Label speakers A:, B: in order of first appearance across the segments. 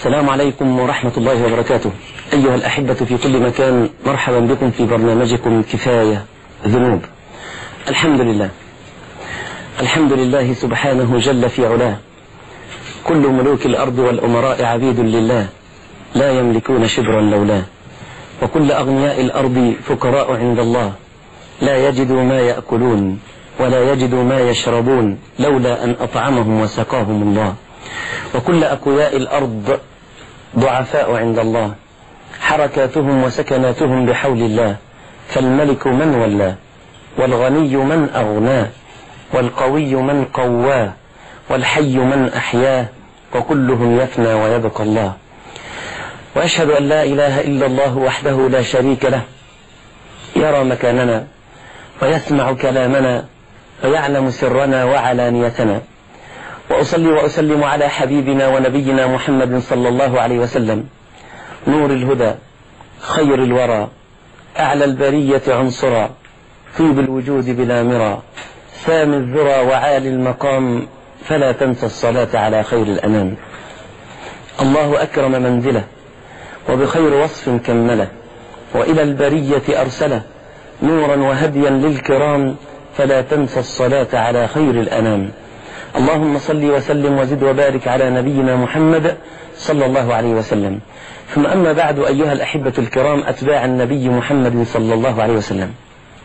A: السلام عليكم ورحمة الله وبركاته أيها الأحبة في كل مكان مرحبا بكم في برنامجكم كفاية ذنوب الحمد لله الحمد لله سبحانه جل في علاه كل ملوك الأرض والأمراء عبيد لله لا يملكون شبرا لولاه وكل أغنياء الأرض فقراء عند الله لا يجدوا ما يأكلون ولا يجدوا ما يشربون لولا أن أطعمهم وسقاهم الله وكل أقوياء الأرض ضعفاء عند الله حركاتهم وسكناتهم بحول الله فالملك من ولاه والغني من أغناه والقوي من قواه والحي من أحياه وكلهم يفنى ويبقى الله وأشهد أن لا إله إلا الله وحده لا شريك له يرى مكاننا ويسمع كلامنا ويعلم سرنا وعلانيتنا وأصلي وأسلم على حبيبنا ونبينا محمد صلى الله عليه وسلم نور الهدى خير الورى أعلى البرية عنصرا طيب الوجود بلا مرى سام الذرى وعالي المقام فلا تنسى الصلاة على خير الأنام الله أكرم منزله وبخير وصف كمله وإلى البرية أرسله نورا وهديا للكرام فلا تنسى الصلاة على خير الأنام اللهم صل وسلم وزد وبارك على نبينا محمد صلى الله عليه وسلم ثم أما بعد أيها الأحبة الكرام أتباع النبي محمد صلى الله عليه وسلم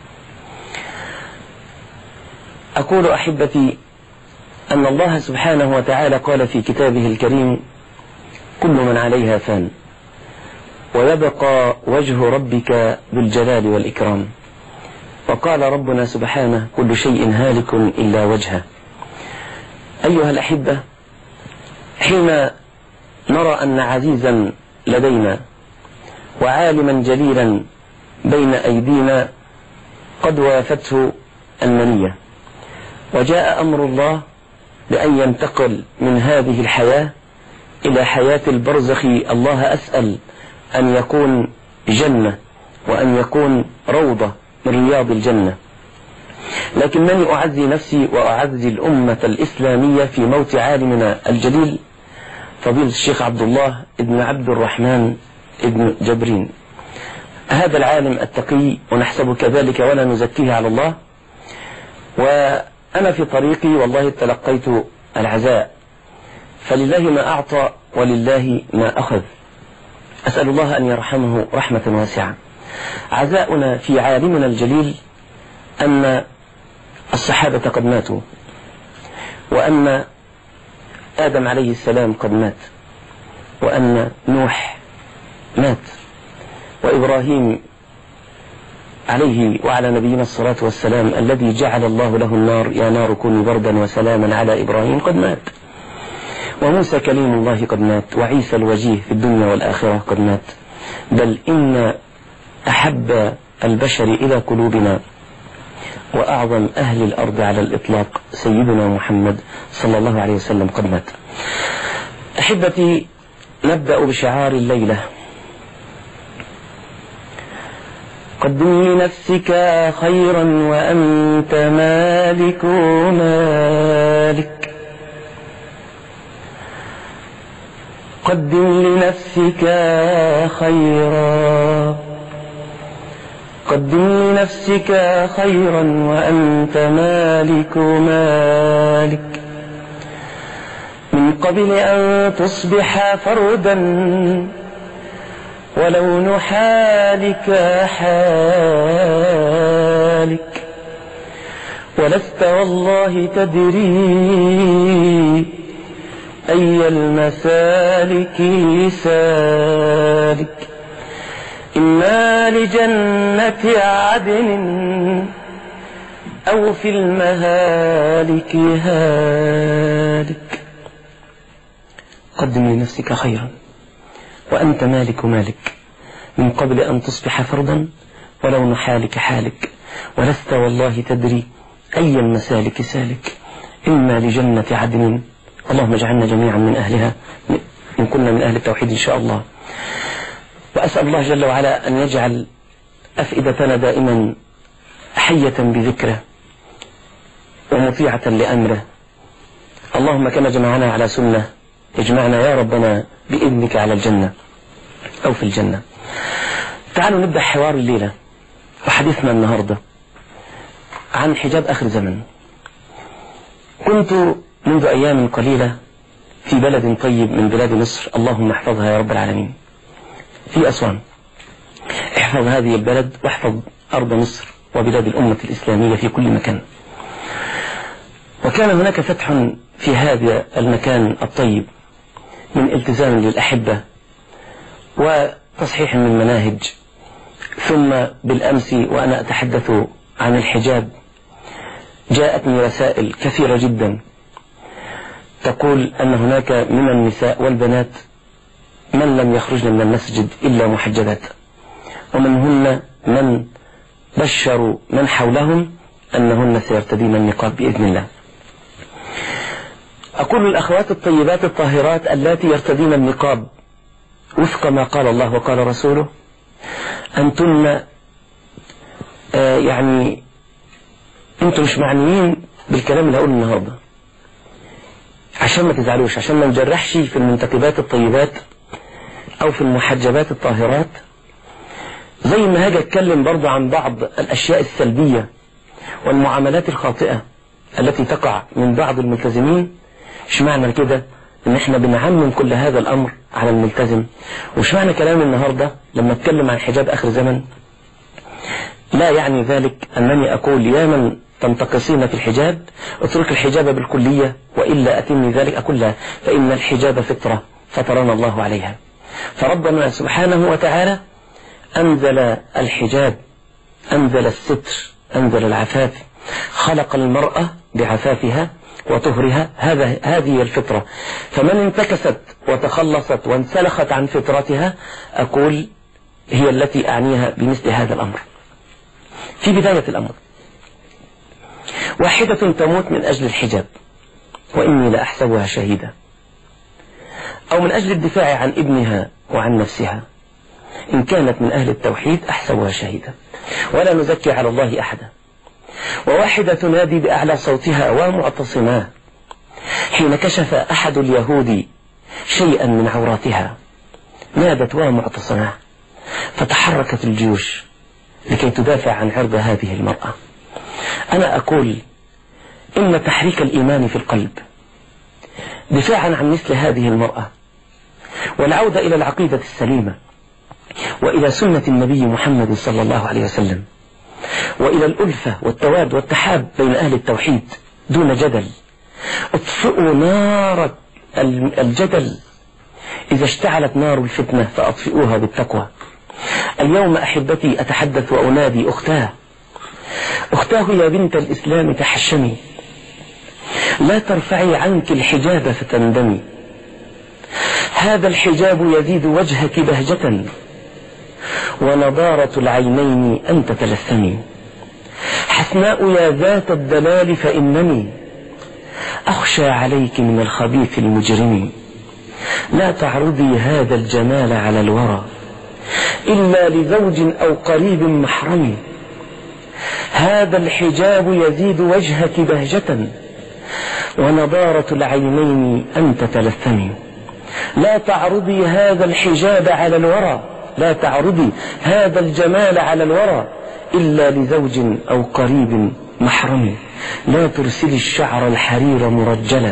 A: أقول أحبتي أن الله سبحانه وتعالى قال في كتابه الكريم كل من عليها فان ويبقى وجه ربك ذو الجلال والإكرام وقال ربنا سبحانه كل شيء هالك إلا وجهه أيها الأحبة حين نرى أن عزيزا لدينا وعالما جليلا بين أيدينا قد وافته المنية وجاء أمر الله بأن ينتقل من هذه الحياة إلى حياة البرزخ الله أسأل أن يكون جنة وأن يكون روضة من رياض الجنة لكنني أعزي نفسي وأعزي الأمة الإسلامية في موت عالمنا الجليل فضيلة الشيخ عبد الله ابن عبد الرحمن ابن جبرين هذا العالم التقي ونحسب كذلك ولا نزكيه على الله وأنا في طريقي والله تلقيت العزاء فلله ما أعطى ولله ما أخذ أسأل الله أن يرحمه رحمة واسعة عزاؤنا في عالمنا الجليل أن الصحابة قد ماتوا وأن آدم عليه السلام قد مات وأن نوح مات وإبراهيم عليه وعلى نبينا الصلاة والسلام الذي جعل الله له النار يا نار كوني بردا وسلاما على إبراهيم قد مات وموسى كليم الله قد مات وعيسى الوجيه في الدنيا والآخرة قد مات بل إن أحب البشر إلى قلوبنا وأعظم أهل الأرض على الإطلاق سيدنا محمد صلى الله عليه وسلم قد مات أحبتي نبدأ بشعار الليلة قدم لنفسك خيرا وأنت مالك مالك قدم لنفسك خيرا قدم لنفسك خيرا وأنت مالك مالك من قبل أن تصبح فردا ولون حالك حالك ولست والله تدري أي المسالك سالك إما لجنة عدن أو في المهالك هالك قدم لنفسك خيرا وأنت مالك مالك من قبل أن تصبح فردا ولون حالك حالك ولست والله تدري أي المسالك سالك إما لجنة عدن اللهم اجعلنا جميعا من أهلها إن كنا من أهل التوحيد إن شاء الله وأسأل الله جل وعلا أن يجعل أفئدتنا دائما حية بذكره ومطيعة لأمره اللهم كما جمعنا على سنة اجمعنا يا ربنا بإذنك على الجنة أو في الجنة تعالوا نبدأ حوار الليلة وحديثنا النهاردة عن حجاب آخر زمن كنت منذ أيام قليلة في بلد طيب من بلاد مصر اللهم احفظها يا رب العالمين في أسوان احفظ هذه البلد واحفظ أرض مصر وبلاد الأمة الإسلامية في كل مكان وكان هناك فتح في هذا المكان الطيب من التزام للأحبة وتصحيح من مناهج ثم بالأمس وأنا أتحدث عن الحجاب جاءتني رسائل كثيرة جدا تقول أن هناك من النساء والبنات من لم يخرجن من المسجد إلا محجبات ومنهن من بشروا من حولهم أنهن سيرتدين النقاب بإذن الله أقول للأخوات الطيبات الطاهرات اللاتي يرتدين النقاب وفق ما قال الله وقال رسوله أنتن آه يعني أنتم مش معنيين بالكلام اللي هقوله النهارده عشان ما تزعلوش عشان ما نجرحش في المنتقبات الطيبات أو في المحجبات الطاهرات زي ما هاجي أتكلم برضو عن بعض الأشياء السلبية والمعاملات الخاطئة التي تقع من بعض الملتزمين مش معنى كده ان احنا بنعمم كل هذا الامر على الملتزم وش معنى كلام النهاردة لما اتكلم عن حجاب اخر زمن لا يعني ذلك انني اقول يا من تنتقصين في الحجاب اترك الحجاب بالكلية وإلا أتمي ذلك أقول لا فإن الحجاب فطرة فطرنا الله عليها فربنا سبحانه وتعالى أنزل الحجاب أنزل الستر أنزل العفاف خلق المرأة بعفافها وطهرها هذا هذه الفطرة فمن انتكست وتخلصت وانسلخت عن فطرتها أقول هي التي أعنيها بمثل هذا الأمر في بداية الأمر واحدة تموت من أجل الحجاب وإني لأحسبها شهيدة أو من أجل الدفاع عن ابنها وعن نفسها إن كانت من أهل التوحيد أحسبها شهيدة ولا نزكي على الله أحدا وواحدة تنادي بأعلى صوتها ومعتصماه حين كشف أحد اليهود شيئا من عوراتها نادت ومعتصماه فتحركت الجيوش لكي تدافع عن عرض هذه المرأة أنا أقول إن تحريك الإيمان في القلب دفاعا عن مثل هذه المرأة والعودة إلى العقيدة السليمة وإلى سنة النبي محمد صلى الله عليه وسلم وإلى الألفة والتواد والتحاب بين أهل التوحيد دون جدل اطفئوا نار الجدل إذا اشتعلت نار الفتنة فأطفئوها بالتقوى اليوم أحبتي أتحدث وأنادي أختاه أختاه يا بنت الإسلام تحشمي لا ترفعي عنك الحجاب فتندمي هذا الحجاب يزيد وجهك بهجة ونضارة العينين أن تتلثمي حسناء يا ذات الدلال فإنني أخشى عليك من الخبيث المجرم لا تعرضي هذا الجمال على الورى إلا لزوج أو قريب محرم هذا الحجاب يزيد وجهك بهجة ونضارة العينين أن تتلثمي لا تعرضي هذا الحجاب على الورى لا تعرضي هذا الجمال على الورى إلا لزوج أو قريب محرم لا ترسلي الشعر الحرير مرجلا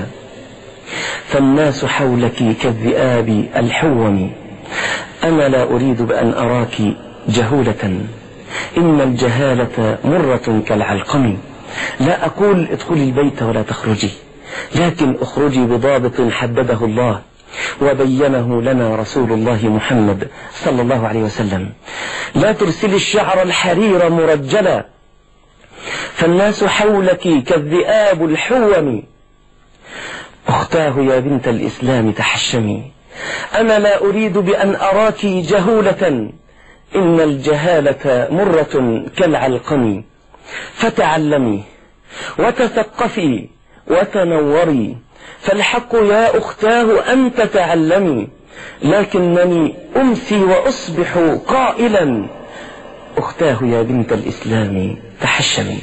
A: فالناس حولك كالذئاب الحوم أنا لا أريد بأن أراك جهولة إن الجهالة مرة كالعلقم لا أقول ادخلي البيت ولا تخرجي لكن اخرجي بضابط حدده الله وبينه لنا رسول الله محمد صلى الله عليه وسلم لا ترسلي الشعر الحرير مرجلا فالناس حولك كالذئاب الحوم أختاه يا بنت الإسلام تحشمي أنا لا أريد بأن أراك جهولة إن الجهالة مرة كالعلقم فتعلمي وتثقفي وتنوري فالحق يا أختاه أن تتعلمي لكنني أمسي وأصبح قائلا أختاه يا بنت الإسلام تحشمي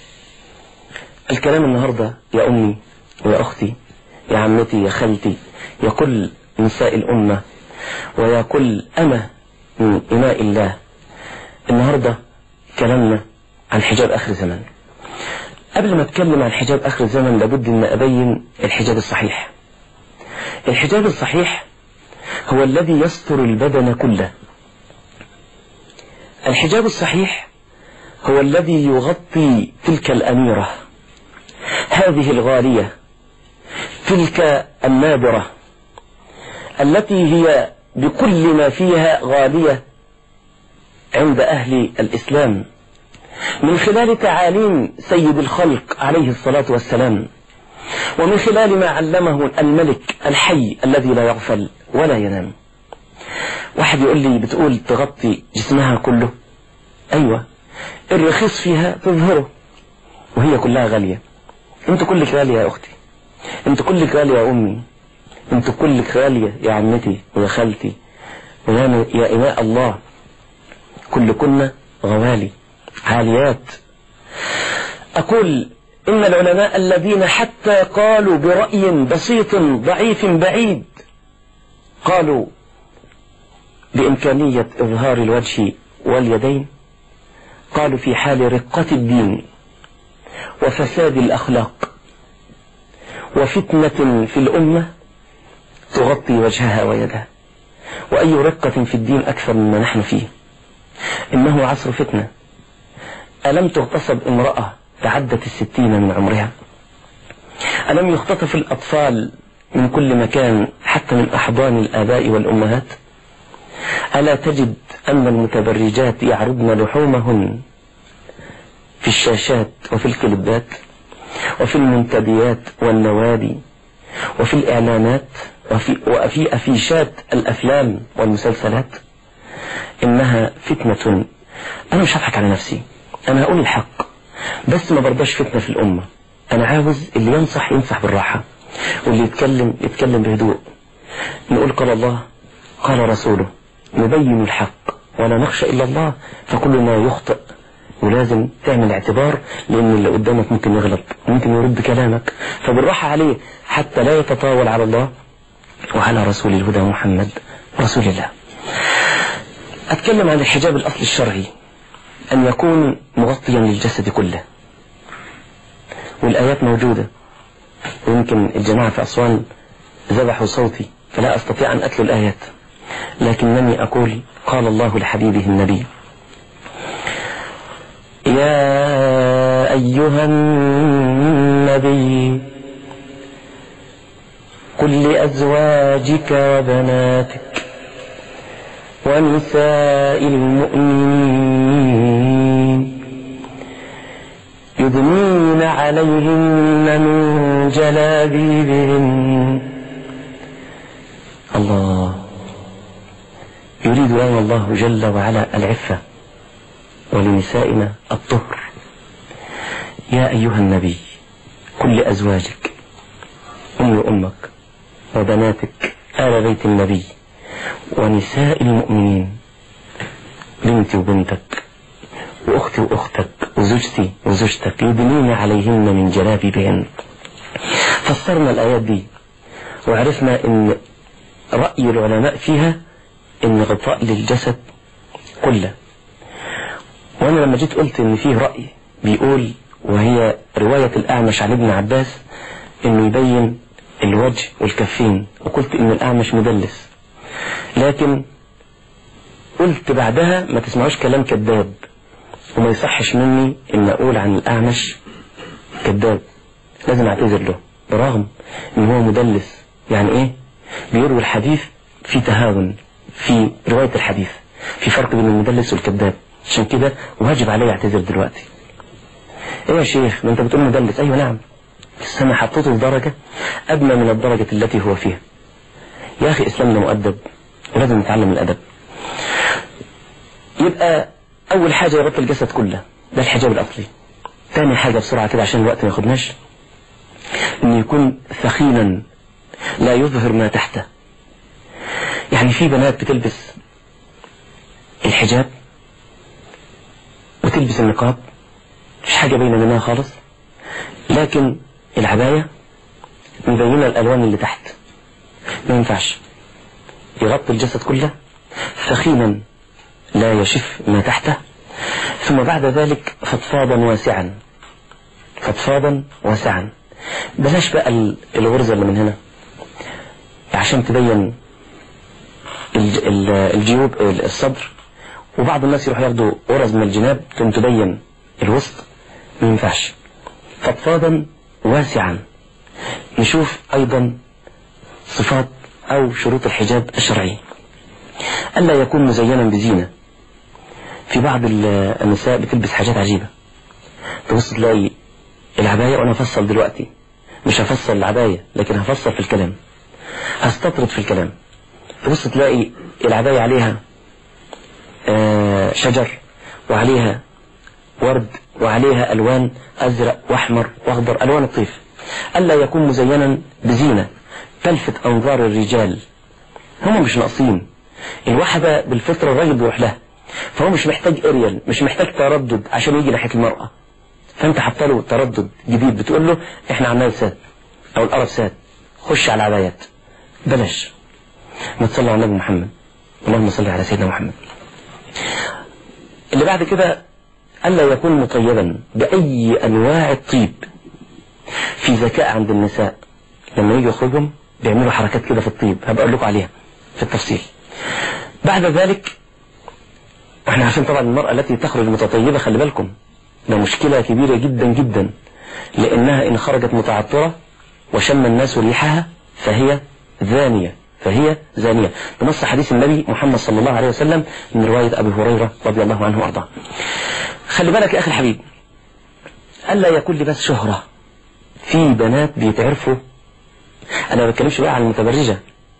A: الكلام النهاردة يا أمي ويا أختي يا عمتي يا خالتي يا كل نساء الأمة ويا كل أمة من إماء الله النهاردة كلامنا عن حجاب آخر الزمن قبل ما أتكلم عن حجاب آخر الزمن لابد أن أبين الحجاب الصحيح الحجاب الصحيح هو الذي يستر البدن كله الحجاب الصحيح هو الذي يغطي تلك الأميرة هذه الغالية تلك النادرة التي هي بكل ما فيها غالية عند أهل الإسلام من خلال تعاليم سيد الخلق عليه الصلاة والسلام ومن خلال ما علمه الملك الحي الذي لا يغفل ولا ينام واحد يقول لي بتقول تغطي جسمها كله أيوة الرخيص فيها تظهره وهي كلها غالية انت كلك غالية يا أختي انت كلك غالية يا أمي انت كلك غالية يا عمتي ويا خالتي ويا يا إماء الله كلكن غوالي عاليات أقول إن العلماء الذين حتى قالوا برأي بسيط ضعيف بعيد قالوا بإمكانية إظهار الوجه واليدين قالوا في حال رقة الدين وفساد الأخلاق وفتنة في الأمة تغطي وجهها ويدها وأي رقة في الدين أكثر مما نحن فيه إنه عصر فتنة ألم تغتصب امرأة تعدت الستين من عمرها ألم يختطف الأطفال من كل مكان حتى من أحضان الآباء والأمهات ألا تجد أن المتبرجات يعرضن لحومهن في الشاشات وفي الكليبات وفي المنتديات والنوادي وفي الإعلانات وفي, وفي أفيشات الأفلام والمسلسلات إنها فتنة أنا مش هضحك على نفسي أنا هقول الحق بس ما برضاش فتنة في الأمة أنا عاوز اللي ينصح ينصح بالراحة واللي يتكلم يتكلم بهدوء نقول قال الله قال رسوله نبين الحق ولا نخشى إلا الله فكلنا يخطئ ولازم تعمل اعتبار لأن اللي قدامك ممكن يغلط ممكن يرد كلامك فبالراحة عليه حتى لا يتطاول على الله وعلى رسول الهدى محمد رسول الله أتكلم عن الحجاب الأصل الشرعي أن يكون مغطيا للجسد كله والآيات موجودة ويمكن الجماعة في أسوان ذبحوا صوتي فلا أستطيع أن أتلو الآيات لكنني أقول قال الله لحبيبه النبي يا أيها النبي قل لأزواجك وبناتك ونساء المؤمنين يدنين عليهن من جلابيبهن الله يريد لنا الله جل وعلا العفة ولنسائنا الطهر يا أيها النبي كل أزواجك أم أمك وبناتك آل بيت النبي ونساء المؤمنين بنتي وبنتك وأختي وأختك وزوجتي وزوجتك يدنين عليهن من جلابيبهن فسرنا الآيات دي وعرفنا أن رأي العلماء فيها أن غطاء للجسد كله وأنا لما جيت قلت أن فيه رأي بيقول وهي رواية الأعمش عن ابن عباس أنه يبين الوجه والكفين وقلت أن الأعمش مدلس لكن قلت بعدها ما تسمعوش كلام كذاب وما يصحش مني ان اقول عن الاعمش كذاب لازم اعتذر له برغم ان هو مدلس يعني ايه بيروي الحديث في تهاون في رواية الحديث في فرق بين المدلس والكذاب عشان كده واجب علي اعتذر دلوقتي ايه يا شيخ ما انت بتقول مدلس ايوه نعم بس انا حطيته في درجة ادنى من الدرجة التي هو فيها يا اخي اسلامنا مؤدب ولازم نتعلم الادب يبقى اول حاجة يغطي الجسد كله ده الحجاب الاصلي تاني حاجة بسرعة كده عشان الوقت ما ياخدناش انه يكون ثخينا لا يظهر ما تحته يعني في بنات بتلبس الحجاب وتلبس النقاب مش حاجة بين منها خالص لكن العباية مبينة الألوان اللي تحت ما ينفعش يغطي الجسد كله ثخينا لا يشف ما تحته ثم بعد ذلك فضفاضا واسعا فضفاضا واسعا بلاش بقى ال- الغرزة اللي من هنا عشان تبين الج- ال- الجيوب الصدر وبعض الناس يروح ياخدوا غرز من الجناب ثم تبين الوسط ما ينفعش فضفاضا واسعا نشوف ايضا صفات او شروط الحجاب الشرعي الا يكون مزينا بزينه في بعض ال- النساء بتلبس حاجات عجيبه تبص تلاقي العبايه وانا هفصل دلوقتي مش هفصل العبايه لكن هفصل في الكلام هستطرد في الكلام تبص تلاقي العبايه عليها آه، شجر وعليها ورد وعليها ألوان أزرق وأحمر وأخضر ألوان الطيف ألا يكون مزينا بزينة تلفت أنظار الرجال هم مش ناقصين الواحدة بالفطرة الراجل بيروح لها فهو مش محتاج اريال مش محتاج تردد عشان يجي ناحية المرأة فانت حاطه له تردد جديد بتقول له احنا عمال ساد او القرف ساد خش على العبايات بلاش ما تصلي على النبي محمد اللهم صل على سيدنا محمد اللي بعد كده ألا يكون مطيبا بأي أنواع الطيب في ذكاء عند النساء لما يجي يخرجهم بيعملوا حركات كده في الطيب هبقى أقول لكم عليها في التفصيل بعد ذلك احنا عارفين طبعا المرأة التي تخرج متطيبة خلي بالكم ده مشكلة كبيرة جدا جدا لأنها إن خرجت متعطرة وشم الناس ريحها فهي زانية فهي زانية بنص حديث النبي محمد صلى الله عليه وسلم من رواية أبي هريرة رضي الله عنه وأرضاه خلي بالك يا أخي الحبيب ألا يكون لباس شهرة في بنات بيتعرفوا أنا ما بتكلمش بقى عن المتبرجة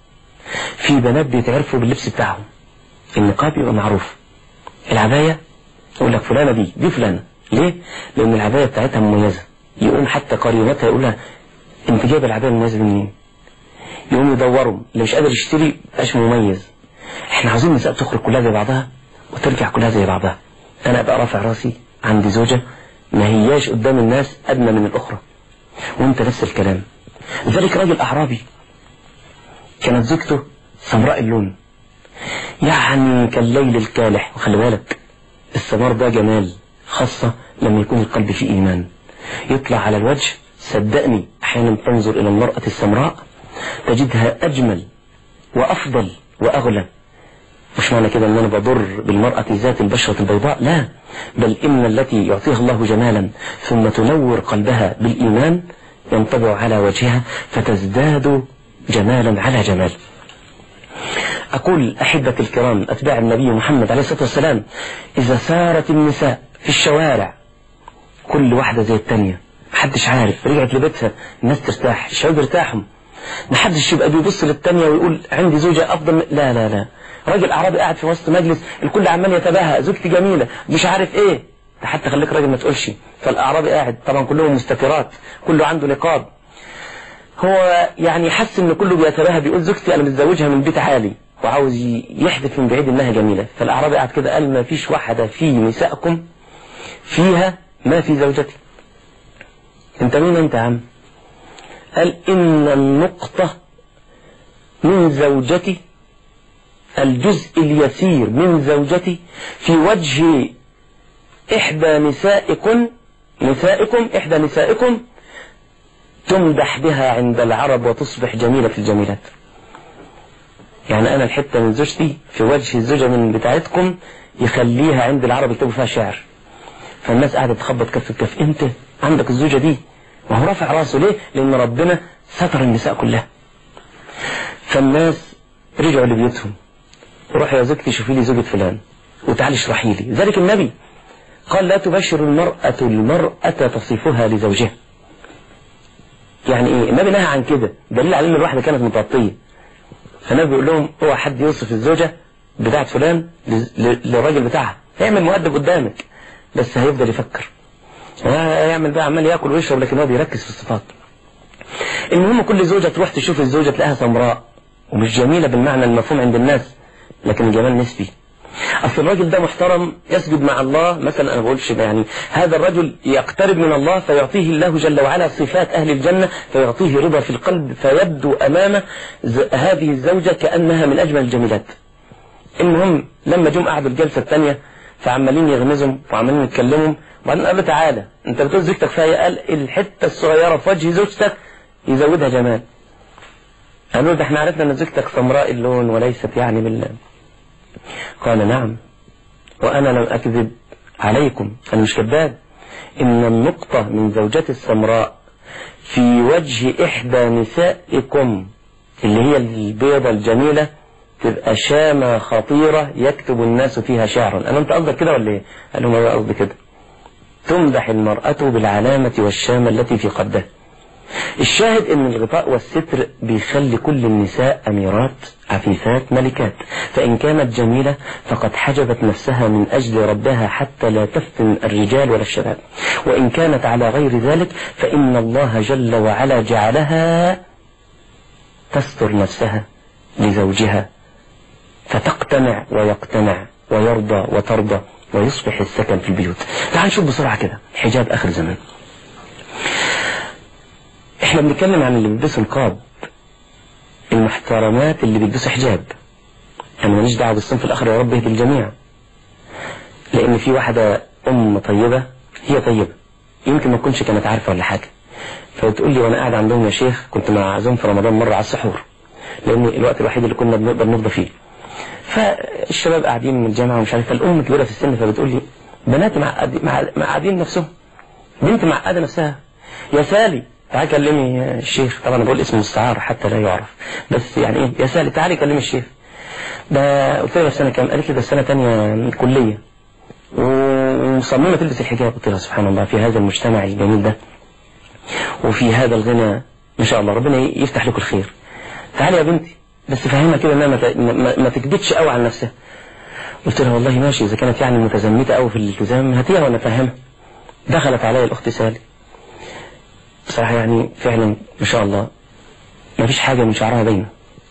A: في بنات بيتعرفوا باللبس بتاعهم النقاب يبقى معروف العباية يقول لك فلانة دي دي فلانة ليه؟ لأن العباية بتاعتها مميزة يقوم حتى قريبتها يقول لها أنت جايب العباية المميزة دي منين؟ يقوم يدوروا اللي مش قادر يشتري مبقاش مميز احنا عاوزين النساء تخرج كلها زي بعضها وترجع كلها زي بعضها انا ابقى رافع راسي عندي زوجة ما هياش قدام الناس ادنى من الاخرى وانت نفس الكلام لذلك راجل اعرابي كانت زوجته سمراء اللون يعني كالليل الكالح وخلي بالك السمار ده جمال خاصة لما يكون القلب فيه إيمان يطلع على الوجه صدقني أحيانا تنظر إلى المرأة السمراء تجدها أجمل وأفضل وأغلى مش معنى كده ان انا بضر بالمرأة ذات البشرة البيضاء لا بل ان التي يعطيها الله جمالا ثم تنور قلبها بالايمان ينطبع على وجهها فتزداد جمالا على جمال اقول احبتي الكرام اتباع النبي محمد عليه الصلاة والسلام اذا سارت النساء في الشوارع كل واحدة زي التانية محدش عارف رجعت لبيتها الناس ترتاح الشباب يرتاحوا محدش يبقى بيبص للتانية ويقول عندي زوجة أفضل من... لا لا لا راجل أعرابي قاعد في وسط مجلس الكل عمال يتباهى زوجتي جميلة مش عارف إيه ده حتى خليك راجل ما تقولش فالأعرابي قاعد طبعا كلهم مستترات كله عنده نقاب هو يعني حس إن كله بيتباهى بيقول زوجتي أنا متزوجها من بيت عالي وعاوز يحدث من بعيد إنها جميلة فالأعرابي قاعد كده قال ما فيش واحدة في نسائكم فيها ما في زوجتي انت مين انت يا عم قال إن النقطة من زوجتي الجزء اليسير من زوجتي في وجه إحدى نسائكم نسائكم إحدى نسائكم تمدح بها عند العرب وتصبح جميلة في الجميلات يعني أنا الحتة من زوجتي في وجه الزوجة من بتاعتكم يخليها عند العرب يكتبوا فيها شعر فالناس قاعدة تخبط كف الكف انت عندك الزوجة دي وهو رافع راسه ليه لان ربنا ستر النساء كلها فالناس رجعوا لبيوتهم روح يا زوجتي شوفي لي زوجة فلان وتعالي اشرحي لي ذلك النبي قال لا تبشر المرأة المرأة تصفها لزوجها يعني ايه النبي نهى عن كده دليل على ان الواحدة كانت متغطية فالنبي بيقول لهم هو حد يوصف الزوجة بتاعت فلان للراجل بتاعها هيعمل مؤدب قدامك بس هيفضل يفكر يعمل بقى عمال ياكل ويشرب لكن هو بيركز في الصفات المهم كل زوجة تروح تشوف الزوجة تلاقيها سمراء ومش جميلة بالمعنى المفهوم عند الناس لكن الجمال نسبي اصل الراجل ده محترم يسجد مع الله مثلا انا بقولش يعني هذا الرجل يقترب من الله فيعطيه الله جل وعلا صفات اهل الجنه فيعطيه رضا في القلب فيبدو امامه هذه الزوجه كانها من اجمل الجميلات المهم لما جم قعدوا الجلسه الثانيه فعمالين يغمزهم وعمالين يتكلموا وبعدين قال له تعالى انت بتقول زوجتك فيها قال الحته الصغيره في وجه زوجتك يزودها جمال قالوا ده احنا عرفنا ان زوجتك سمراء اللون وليست يعني بالله قال نعم وأنا لم أكذب عليكم أنا مش كذاب إن النقطة من زوجتي السمراء في وجه إحدى نسائكم اللي هي البيضة الجميلة تبقى شامة خطيرة يكتب الناس فيها شعرا أنا أنت قصدك كده ولا إيه؟ قال لهم أنا قصدي كده تمدح المرأة بالعلامة والشامة التي في قدها الشاهد ان الغطاء والستر بيخلي كل النساء اميرات عفيفات ملكات فان كانت جميلة فقد حجبت نفسها من اجل ربها حتى لا تفتن الرجال ولا الشباب وان كانت على غير ذلك فان الله جل وعلا جعلها تستر نفسها لزوجها فتقتنع ويقتنع ويرضى وترضى ويصبح السكن في البيوت تعال نشوف بسرعة كده حجاب آخر زمان احنا بنتكلم عن اللي بيلبسوا نقاب المحترمات اللي بيلبسوا حجاب انا ماليش دعوه بالصنف الاخر يا رب يهدي الجميع لان في واحده ام طيبه هي طيبه يمكن ما تكونش كانت عارفه ولا حاجه فبتقول لي وانا قاعد عندهم يا شيخ كنت معزوم في رمضان مره على السحور لان الوقت الوحيد اللي كنا بنقدر نفضى فيه فالشباب قاعدين من الجامعه ومش عارف الام كبيره في السن فبتقول لي بناتي معقدين نفسهم بنت معقده نفسها يا سالي تعالي كلمي الشيخ طبعا انا بقول اسم مستعار حتى لا يعرف بس يعني ايه يا سالي تعالي كلمي الشيخ ده قلت لها في سنه كام قالت لي ده السنه ثانيه كليه ومصممه تلبس الحجاب قلت لها سبحان الله في هذا المجتمع الجميل ده وفي هذا الغنى ما شاء الله ربنا يفتح لك الخير تعالي يا بنتي بس فهمها كده انها ما, ما تكبتش قوي عن نفسها قلت لها والله ماشي اذا كانت يعني متزمته قوي في الالتزام هاتيها وانا فاهمها دخلت عليا الاخت سالي بصراحة يعني فعلا ما شاء الله ما فيش حاجة من شعرها باينة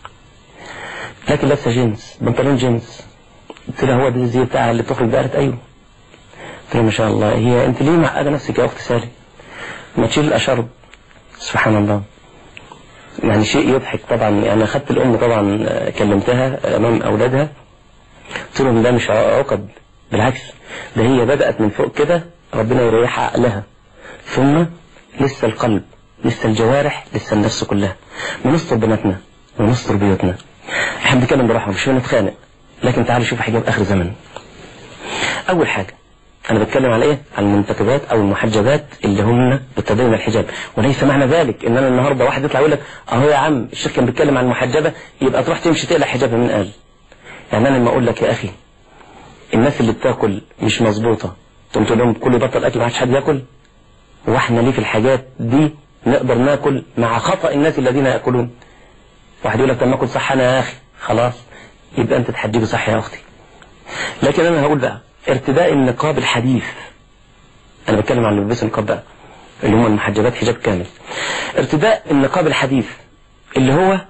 A: لكن لابسة جينز بنطلون جينز قلت لها هو ده الزي بتاعها اللي بتخرج بقالت ايوه قلت لها ما شاء الله هي انت ليه معقدة نفسك يا اخت سالي ما تشيل الاشرب سبحان الله يعني شيء يضحك طبعا انا اخذت الام طبعا كلمتها امام اولادها قلت لهم ده مش عقد بالعكس ده هي بدأت من فوق كده ربنا يريحها عقلها ثم لسه القلب لسه الجوارح لسه النفس كلها ونستر بناتنا ونستر بيوتنا احنا بنتكلم براحه مش بنتخانق لكن تعالوا شوف حجاب اخر زمن اول حاجه انا بتكلم على ايه على المنتقبات او المحجبات اللي هم بتدين الحجاب وليس معنى ذلك ان انا النهارده واحد يطلع يقول لك اهو يا عم الشيخ كان بيتكلم عن المحجبه يبقى تروح تمشي تقلع حجابها من قال يعني انا لما اقول لك يا اخي الناس اللي بتاكل مش مظبوطه تقوم تقول لهم كل بطل اكل ما عادش حد ياكل واحنا ليه في الحاجات دي نقدر ناكل مع خطأ الناس الذين يأكلون واحد يقول لك طب ناكل صح انا يا اخي خلاص يبقى انت تحجبي صح يا اختي لكن انا هقول بقى ارتداء النقاب الحديث انا بتكلم عن اللي بيلبسوا النقاب بقى اللي هم المحجبات حجاب كامل ارتداء النقاب الحديث اللي هو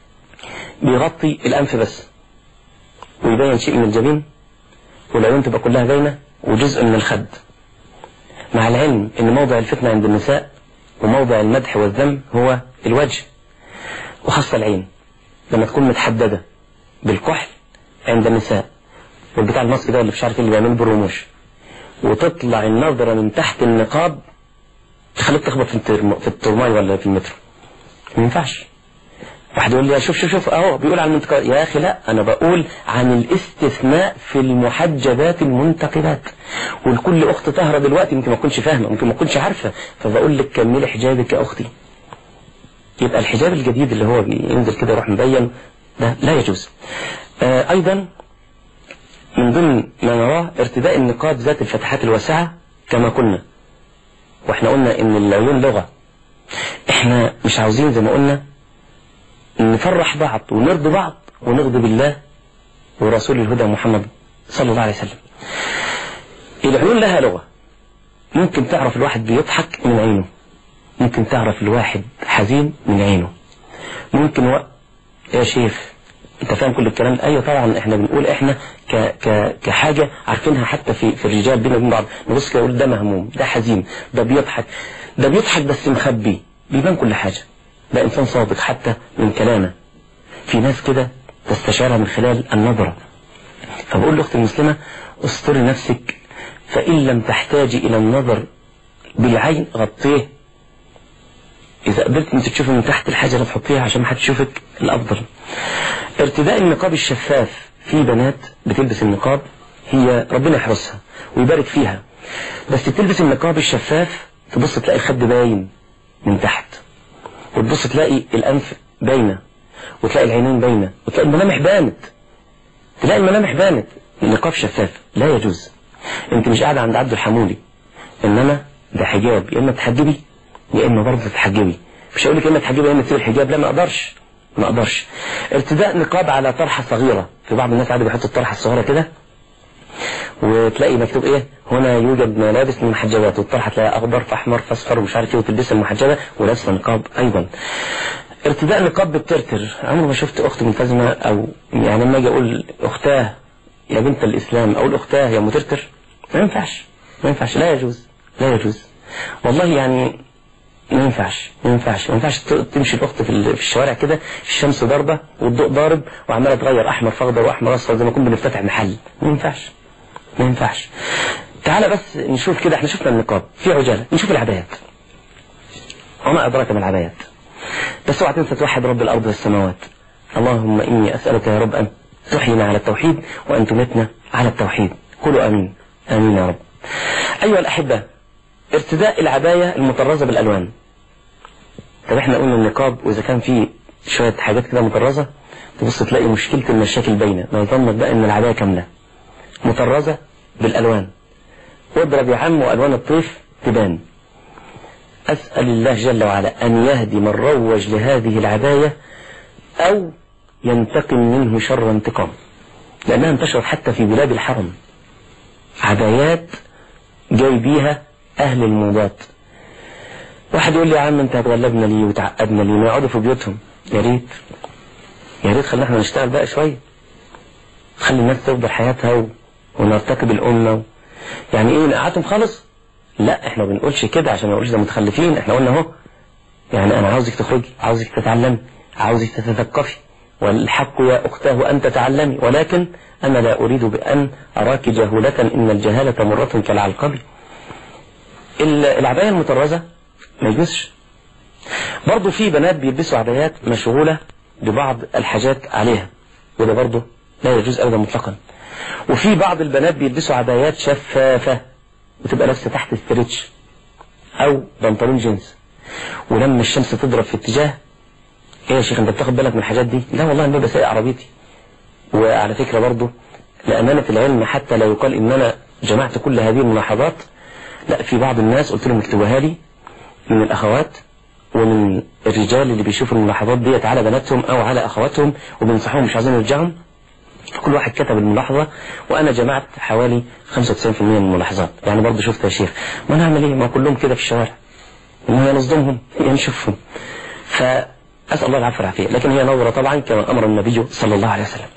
A: بيغطي الانف بس ويبين شيء من الجبين والعيون تبقى كلها باينه وجزء من الخد مع العلم ان موضع الفتنة عند النساء وموضع المدح والذم هو الوجه وخاصة العين لما تكون متحددة بالكحل عند النساء والبتاع المصري ده اللي مش عارف اللي بيعمل بالرموش وتطلع النظرة من تحت النقاب تخليك تخبط في الترم... في الترماي ولا في المترو ما ينفعش واحد يقول لي شوف شوف شوف اهو بيقول عن المنتقبات يا اخي لا انا بقول عن الاستثناء في المحجبات المنتقبات والكل اخت طاهره دلوقتي يمكن ما تكونش فاهمه يمكن ما تكونش عارفه فبقول لك كملي حجابك يا اختي يبقى الحجاب الجديد اللي هو بينزل كده يروح مبين ده لا يجوز آه ايضا من ضمن ما نراه ارتداء النقاب ذات الفتحات الواسعه كما قلنا واحنا قلنا ان العيون لغه احنا مش عاوزين زي ما قلنا نفرح بعض ونرضي بعض ونغضب الله ورسول الهدى محمد صلى الله عليه وسلم العيون لها لغة ممكن تعرف الواحد بيضحك من عينه ممكن تعرف الواحد حزين من عينه ممكن و... يا شيخ انت فاهم كل الكلام ده ايوه طبعا احنا بنقول احنا ك ك كحاجه عارفينها حتى في في الرجال بينا وبين بعض نبص كده نقول ده مهموم ده حزين ده بيضحك ده بيضحك بس مخبي بيبان كل حاجه ده انسان صادق حتى من كلامه في ناس كده تستشعرها من خلال النظره فبقول لاختي المسلمه استري نفسك فان لم تحتاجي الى النظر بالعين غطيه إذا قدرت أنت تشوفي من تحت الحاجة اللي تحطيها عشان ما حد يشوفك الأفضل ارتداء النقاب الشفاف في بنات بتلبس النقاب هي ربنا يحرسها ويبارك فيها بس تلبس النقاب الشفاف تبص تلاقي الخد باين من تحت وتبص تلاقي الأنف باينة وتلاقي العينين باينة وتلاقي الملامح بانت تلاقي الملامح بانت النقاب شفاف لا يجوز انت مش قاعدة عند عبد الحمولي انما ده حجاب يا اما تحجبي يا اما برضه تتحجبي مش هقول لك اما تحجبي يا اما تسيبي الحجاب لا ما اقدرش ما اقدرش ارتداء نقاب على طرحه صغيره في بعض الناس عادي بيحطوا الطرحه الصغيره كده وتلاقي مكتوب ايه هنا يوجد ملابس للمحجبات والطرحه تلاقيها اخضر في احمر في اصفر ومش عارف ايه وتلبسها المحجبه ولابسه نقاب ايضا ارتداء نقاب بالترتر عمري ما شفت اخت ملتزمه او يعني لما اجي اقول اختاه يا بنت الاسلام اقول اختاه يا مترتر ما ينفعش ما ينفعش لا يجوز لا يجوز والله يعني ما ينفعش ما ينفعش ما ينفعش تمشي الاخت في في الشوارع كده الشمس ضاربه والضوء ضارب وعماله تغير احمر في اخضر واحمر اصفر زي ما كنا بنفتح محل ما ينفعش ما ينفعش تعالى بس نشوف كده احنا شفنا النقاب في عجاله نشوف العبايات وما ادراك ما العبايات بس اوعى تنسى توحد رب الارض والسماوات اللهم اني اسالك يا رب ان تحيينا على التوحيد وان تمتنا على التوحيد قولوا امين امين يا رب ايها الاحبه ارتداء العبايه المطرزه بالالوان طب احنا قلنا النقاب واذا كان فيه شويه حاجات كده مطرزه تبص تلاقي مشكله المشاكل باينه ما يظنك بقى ان العبايه كامله مطرزه بالالوان واضرب يا عم والوان الطيف تبان اسال الله جل وعلا ان يهدي من روج لهذه العبايه او ينتقم منه شر انتقام لانها انتشرت حتى في بلاد الحرم عبايات جاي بيها اهل الموضات واحد يقول لي يا عم انت هتغلبنا ليه وتعقدنا ليه ما يقعدوا في بيوتهم يا ريت يا ريت خلينا احنا نشتغل بقى شويه خلي الناس تفضل حياتها و... ونرتكب الامه و... يعني ايه نقعدهم خالص لا احنا ما بنقولش كده عشان ما نقولش ده متخلفين احنا قلنا اهو يعني انا عاوزك تخرجي عاوزك تتعلمي عاوزك تتثقفي والحق يا اختاه ان تتعلمي ولكن انا لا اريد بان اراك جاهله ان الجهاله مره كالعلقبي العبايه المطرزه ما يجوزش برضه في بنات بيلبسوا عبايات مشغولة ببعض الحاجات عليها وده برضه لا يجوز أبدا مطلقا وفي بعض البنات بيلبسوا عبايات شفافة وتبقى لابسة تحت ستريتش أو بنطلون جينز ولما الشمس تضرب في اتجاه ايه يا شيخ انت بتاخد بالك من الحاجات دي لا والله انا بسايق عربيتي وعلى فكرة برضه لأمانة العلم حتى لا يقال إن أنا جمعت كل هذه الملاحظات لا في بعض الناس قلت لهم اكتبوها لي من الأخوات ومن الرجال اللي بيشوفوا الملاحظات ديت على بناتهم أو على أخواتهم وبينصحوهم مش عايزين يرجعهم كل واحد كتب الملاحظة وأنا جمعت حوالي 95% من الملاحظات يعني برضه شفت يا شيخ ما نعمل إيه ما كلهم كده في الشوارع إنه يا نصدمهم يا نشوفهم فأسأل الله العفو والعافية لكن هي نظرة طبعا كما أمر النبي صلى الله عليه وسلم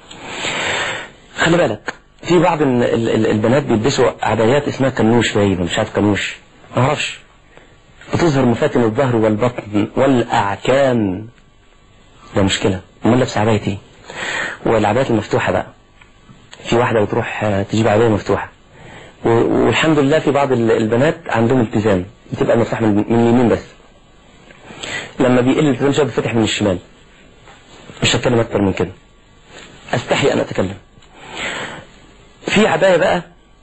A: خلي بالك في بعض البنات بيلبسوا عبايات اسمها كنوش باين مش عارف كنوش ما اعرفش بتظهر مفاتن الظهر والبطن والأعكام ده مشكلة امال لابسه عباية ايه والعبايات المفتوحة بقى في واحدة بتروح تجيب عباية مفتوحة والحمد لله في بعض البنات عندهم التزام بتبقى مفتوحة من اليمين بس لما بيقل الالتزام شوية بتفتح من الشمال مش هتكلم أكتر من كده أستحي أن أتكلم في عباية بقى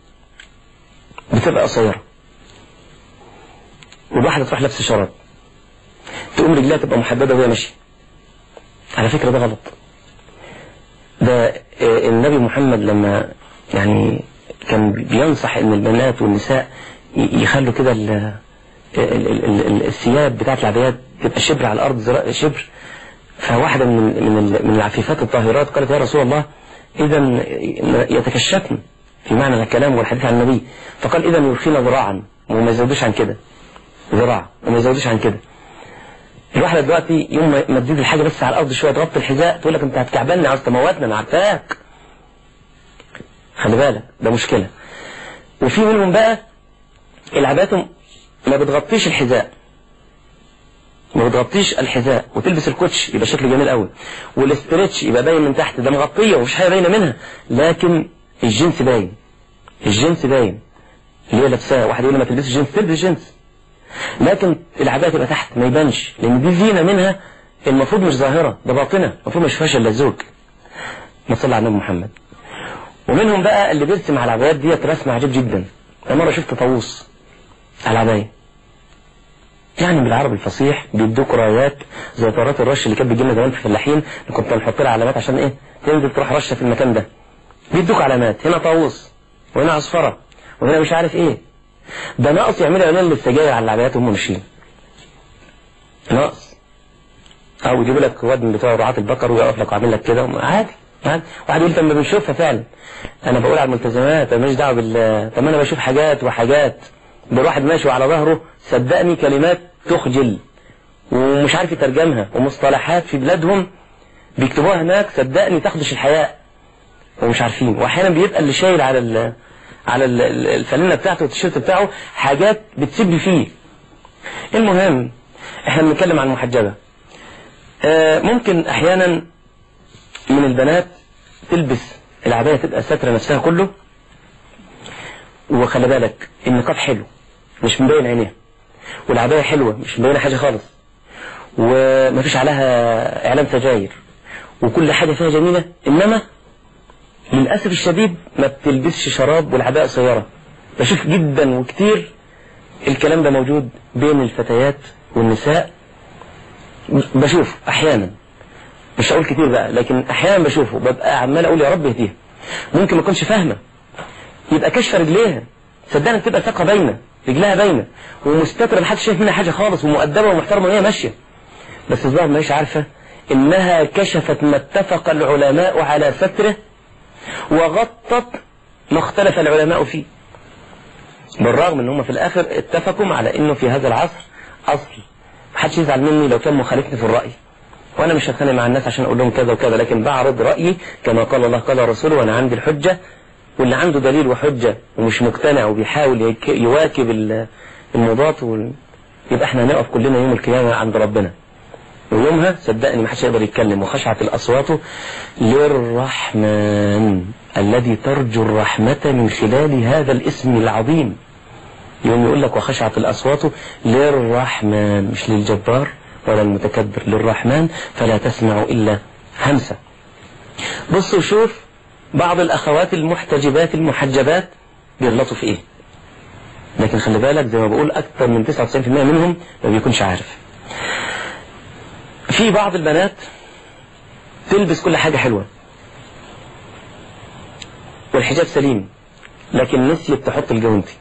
A: بتبقى قصيرة والواحدة تروح لابسة شراب تقوم رجلها تبقى محددة وهي ماشية على فكرة ده غلط ده النبي محمد لما يعني كان بينصح ان البنات والنساء يخلوا كده الثياب بتاعت العبايات تبقى شبر على الارض شبر فواحدة من من من العفيفات الطاهرات قالت يا رسول الله اذا يتكشفن في معنى الكلام والحديث عن النبي فقال اذا يرخين ذراعا وما يزودوش عن كده ذراع وما يزودوش عن كده الواحدة دلوقتي يوم ما ما تزيد الحاجة بس على الأرض شوية تغطي الحذاء تقول لك أنت هتكعبلني عاوز تموتنا أنا عارفاك خلي بالك ده مشكلة وفي منهم بقى العباتهم ما بتغطيش الحذاء ما بتغطيش الحذاء وتلبس الكوتش يبقى شكله جميل قوي والاسترتش يبقى باين من تحت ده مغطيه ومفيش حاجه باينه منها لكن الجنس باين الجنس باين اللي هي لابساه واحد يقول لي ما تلبسش جنس تلبس جنس لكن العبايه تبقى تحت ما يبانش لان دي زينه منها المفروض مش ظاهره ده باطنه المفروض ما يشوفهاش الا الزوج ما صلى على النبي محمد ومنهم بقى اللي بيرسم على العبايات ديت رسم عجيب جدا انا مره شفت طاووس على العبايه يعني بالعربي الفصيح بيدوك رايات زي طيارات الرش اللي كانت بتجي لنا زمان في الفلاحين اللي كنت نحط لها علامات عشان ايه تنزل تروح رشه في المكان ده بيدوك علامات هنا طاووس وهنا عصفره وهنا مش عارف ايه ده ناقص يعملوا اعلان للسجاير على العبايات وهم ماشيين ناقص او يجيبوا لك واد من بتوع رعاة البقر ويقف لك وعامل لك كده عادي عادي واحد يقول طب ما بنشوفها فعلا انا بقول على الملتزمات انا ماليش دعوه بال طب ما انا بشوف حاجات وحاجات ده واحد ماشي وعلى ظهره صدقني كلمات تخجل ومش عارف يترجمها ومصطلحات في بلادهم بيكتبوها هناك صدقني تخدش الحياء ومش عارفين واحيانا بيبقى اللي شايل على ال على ال- ال- الفانلة بتاعته والتيشيرت بتاعه حاجات بتسيب لي فيه المهم احنا بنتكلم عن المحجبة آه، ممكن احيانا من البنات تلبس العباية تبقى ساترة نفسها كله وخلي بالك النقاب حلو مش مبين عينيها والعباية حلوة مش مبينة حاجة خالص ومفيش عليها إعلان سجاير وكل حاجة فيها جميلة إنما للأسف الشديد ما بتلبسش شراب والعباية قصيرة بشوف جدا وكتير الكلام ده موجود بين الفتيات والنساء بشوف أحيانا مش هقول كتير بقى لكن أحيانا بشوفه ببقى عمال أقول يا رب اهديها ممكن ما تكونش فاهمة يبقى كشف رجليها صدقني تبقى ثقة باينة رجلها باينة ومستترة محدش شايف منها حاجة خالص ومؤدبة ومحترمة وهي ماشية بس الظاهر ما هيش عارفة إنها كشفت ما اتفق العلماء على ستره وغطت ما اختلف العلماء فيه بالرغم ان هم في الاخر اتفقوا على انه في هذا العصر اصل محدش يزعل مني لو كان مخالفني في الرأي وانا مش هتخانق مع الناس عشان اقول لهم كذا وكذا لكن بعرض رأيي كما قال الله قال رسوله وانا عندي الحجة واللي عنده دليل وحجة ومش مقتنع وبيحاول يك- يواكب ال- المضاد وال... يبقى احنا هنقف كلنا يوم القيامة عند ربنا ويومها صدقني ما حدش يقدر يتكلم وخشعت الأصوات للرحمن الذي ترجو الرحمة من خلال هذا الاسم العظيم يوم يقول لك وخشعت الأصوات للرحمن مش للجبار ولا المتكبر للرحمن فلا تسمع إلا همسة بصوا شوف بعض الأخوات المحتجبات المحجبات بيغلطوا في إيه لكن خلي بالك زي ما بقول أكثر من 99% منهم ما بيكونش عارف في بعض البنات تلبس كل حاجة حلوة والحجاب سليم لكن نسيت تحط الجوانتي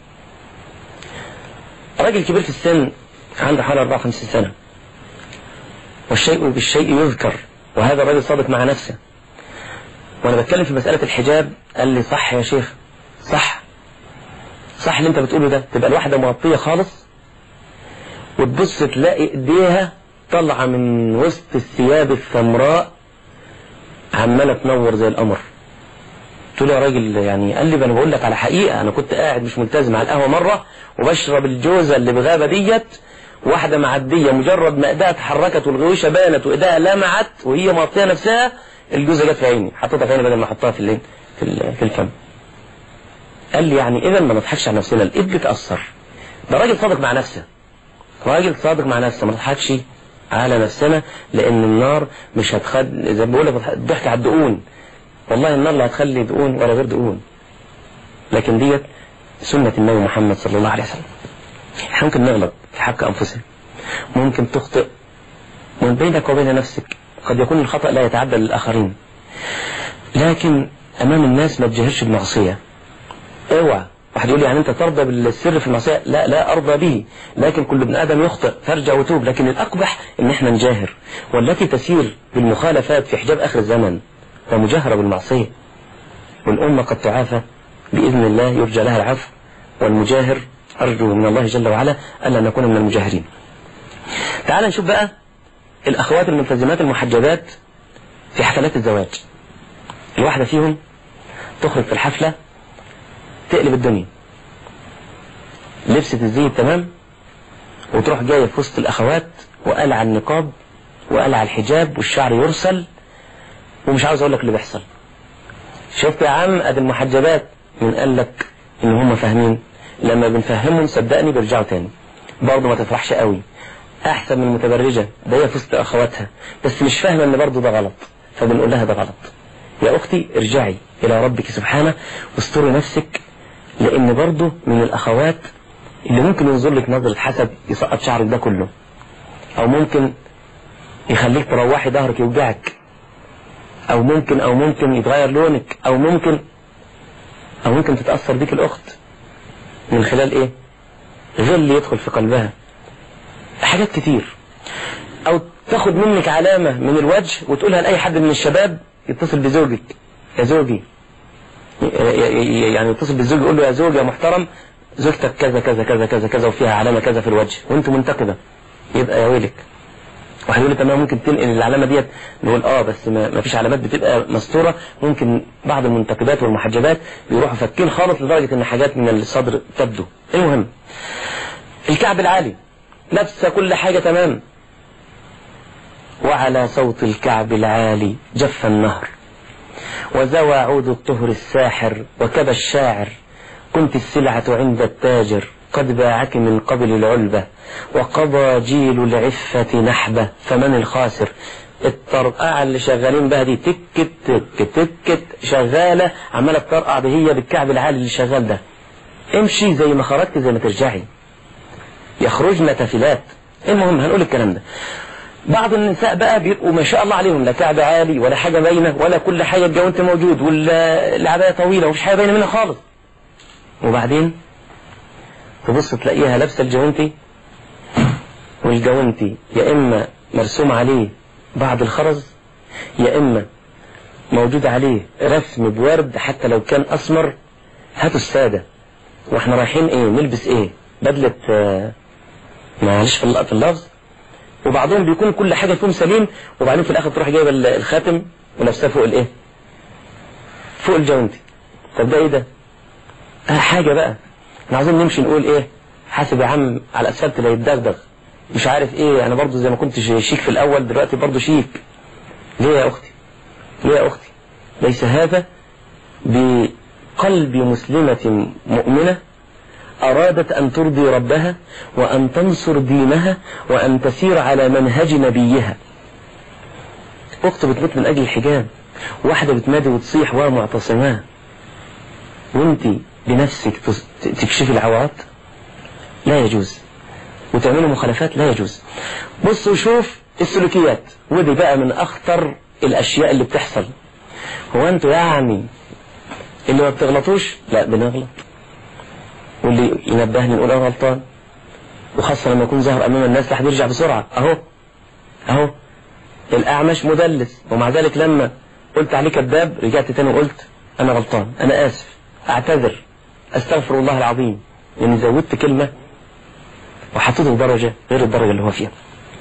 A: راجل كبير في السن عنده حوالي 54 سنة والشيء بالشيء يذكر وهذا الرجل صادق مع نفسه وانا بتكلم في مسألة الحجاب قال لي صح يا شيخ صح صح اللي انت بتقوله ده تبقى الواحدة مغطية خالص وتبص تلاقي ايديها طالعة من وسط الثياب السمراء عمالة تنور زي القمر قلت له يا راجل يعني قال لي انا بقول لك على حقيقة انا كنت قاعد مش ملتزم على القهوة مرة وبشرب الجوزة اللي بغابة ديت واحدة معدية مجرد ما ايديها اتحركت والغويشة بانت وايديها لمعت وهي مغطية نفسها الجوزة جت في عيني حطيتها في عيني بدل ما احطها في اللين في, ال- في الفم قال لي يعني اذا ما نضحكش على نفسنا الايد بتأثر ده راجل صادق مع نفسه راجل صادق مع نفسه ما نضحكش على نفسنا لان النار مش هتخد زي ما بقول لك الضحك على الدقون والله النار لا هتخلي دقون ولا غير دقون لكن ديت سنة النبي محمد صلى الله عليه وسلم احنا ممكن نغلط في حق انفسنا ممكن تخطئ من بينك وبين نفسك قد يكون الخطأ لا يتعدى للآخرين لكن أمام الناس ما تجهرش بمعصية اوعى واحد يقول لي يعني انت ترضى بالسر في المعصيه لا لا ارضى به لكن كل ابن ادم يخطئ فارجع وتوب لكن الاقبح ان احنا نجاهر والتي تسير بالمخالفات في حجاب اخر الزمن ومجاهره بالمعصيه والامه قد تعافى باذن الله يرجى لها العفو والمجاهر ارجو من الله جل وعلا الا نكون من المجاهرين تعال نشوف بقى الأخوات الملتزمات المحجبات في حفلات الزواج الواحدة فيهم تخرج في الحفلة تقلب الدنيا لبست الزي التمام وتروح جاية في وسط الأخوات وقلع النقاب وقلع الحجاب والشعر يرسل ومش عاوز أقول لك اللي بيحصل شفت يا عم ادي المحجبات من قال لك ان هم فاهمين لما بنفهمهم صدقني بيرجعوا تاني برضه ما تفرحش قوي احسن من المتبرجة ده هي في وسط اخواتها بس مش فاهمة ان برضه ده غلط فبنقول لها ده غلط يا اختي ارجعي الى ربك سبحانه واستري نفسك لان برضه من الاخوات اللي ممكن ينظر لك نظرة حسد يسقط شعرك ده كله او ممكن يخليك تروحي ظهرك يوجعك او ممكن او ممكن يتغير لونك او ممكن او ممكن تتأثر بيك الاخت من خلال ايه غل يدخل في قلبها حاجات كتير او تاخد منك علامة من الوجه وتقولها لأي حد من الشباب يتصل بزوجك يا زوجي يعني يتصل بالزوج يقول له يا زوج يا محترم زوجتك كذا كذا كذا كذا كذا وفيها علامة كذا في الوجه وانت منتقدة يبقى يا ويلك واحد يقول لي طب ما ممكن تنقل العلامه ديت نقول اه بس ما ما فيش علامات بتبقى مستوره ممكن بعض المنتقدات والمحجبات بيروحوا فكين خالص لدرجه ان حاجات من الصدر تبدو المهم الكعب العالي لابسه كل حاجه تمام وعلى صوت الكعب العالي جف النهر وزوى عود الطهر الساحر وكبى الشاعر كنت السلعة عند التاجر قد باعك من قبل العلبة وقضى جيل العفة نحبة فمن الخاسر الطرقعة اللي شغالين بها دي تكت تك تكت شغالة عمالة تطرقع دي هي بالكعب العالي اللي شغال ده امشي زي ما خرجت زي ما ترجعي يخرجن تفلات المهم هنقول الكلام ده بعض النساء بقى بيبقوا ما شاء الله عليهم لا كعب عالي ولا حاجة باينة ولا كل حاجة الجوانت موجود ولا العباية طويلة ومفيش حاجة باينة منها خالص وبعدين تبص تلاقيها لابسة الجوانتي والجوانتي يا إما مرسوم عليه بعض الخرز يا إما موجود عليه رسم بورد حتى لو كان أسمر هاتوا السادة واحنا رايحين ايه نلبس ايه بدلة آه معلش في الل- في اللفظ وبعضهم بيكون كل حاجة فيهم سليم وبعدين في الآخر تروح جايبة ال- الخاتم ولابساه فوق الايه فوق الجوانتي طب ده ايه ده آه حاجة بقى احنا عاوزين نمشي نقول ايه حاسب يا عم على الاسفلت لا يتدغدغ مش عارف ايه انا برضو زي ما كنت شيك في الاول دلوقتي برضو شيك ليه يا اختي ليه يا اختي ليس هذا بقلب مسلمة مؤمنة أرادت أن ترضي ربها وأن تنصر دينها وأن تسير على منهج نبيها أخت بتموت من أجل الحجاب واحدة بتنادي وتصيح ومعتصماه وانت بنفسك تس- تكشفي العورات لا يجوز وتعملوا مخالفات لا يجوز بص وشوف السلوكيات ودي بقى من أخطر الأشياء اللي بتحصل هو أنتوا يعني اللي ما بتغلطوش لا بنغلط واللي ينبهني نقول أنا غلطان وخاصة لما يكون ظهر أمام الناس لحد يرجع بسرعة أهو أهو الأعمش مدلس ومع ذلك لما قلت عليه كذاب رجعت تاني وقلت أنا غلطان أنا آسف أعتذر أستغفر الله العظيم لأني زودت كلمة وحطيته في درجة غير الدرجة اللي هو فيها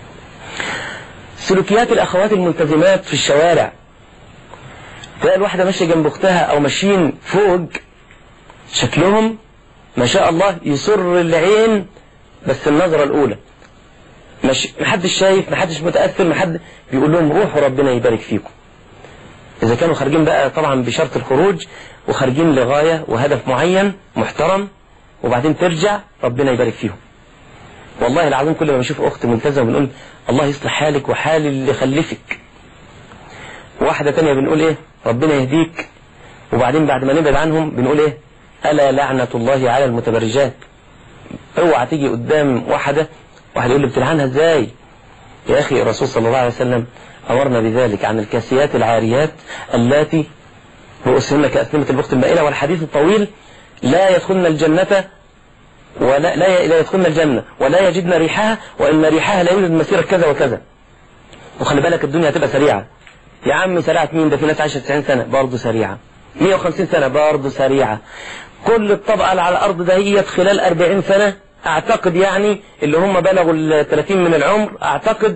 A: سلوكيات الأخوات الملتزمات في الشوارع تلاقي الواحدة ماشية جنب أختها أو ماشيين فوق شكلهم ما شاء الله يسر العين بس النظرة الأولى مش محدش شايف محدش متأثر محد بيقول لهم روحوا ربنا يبارك فيكم إذا كانوا خارجين بقى طبعا بشرط الخروج وخارجين لغاية وهدف معين محترم وبعدين ترجع ربنا يبارك فيهم والله العظيم كل ما بشوف أخت ملتزمة بنقول الله يصلح حالك وحال اللي خلفك واحدة تانية بنقول إيه ربنا يهديك وبعدين بعد ما نبعد عنهم بنقول إيه ألا لعنة الله على المتبرجات اوعى تيجي قدام واحدة واحد يقول لي بتلعنها ازاي يا أخي الرسول صلى الله عليه وسلم أمرنا بذلك عن الكاسيات العاريات اللاتي رؤوسهن كأسنمة البخت المائلة والحديث الطويل لا يدخلن الجنة ولا لا لا يدخلن الجنة ولا يجدن ريحها وإن ريحها لا يوجد مسيرة كذا وكذا وخلي بالك الدنيا هتبقى سريعة يا عم سريعة مين ده في ناس عايشة 90 سنة برضه سريعة 150 سنة برضه سريعة كل الطبقة اللي على الأرض دهيت خلال 40 سنة أعتقد يعني اللي هم بلغوا ال 30 من العمر أعتقد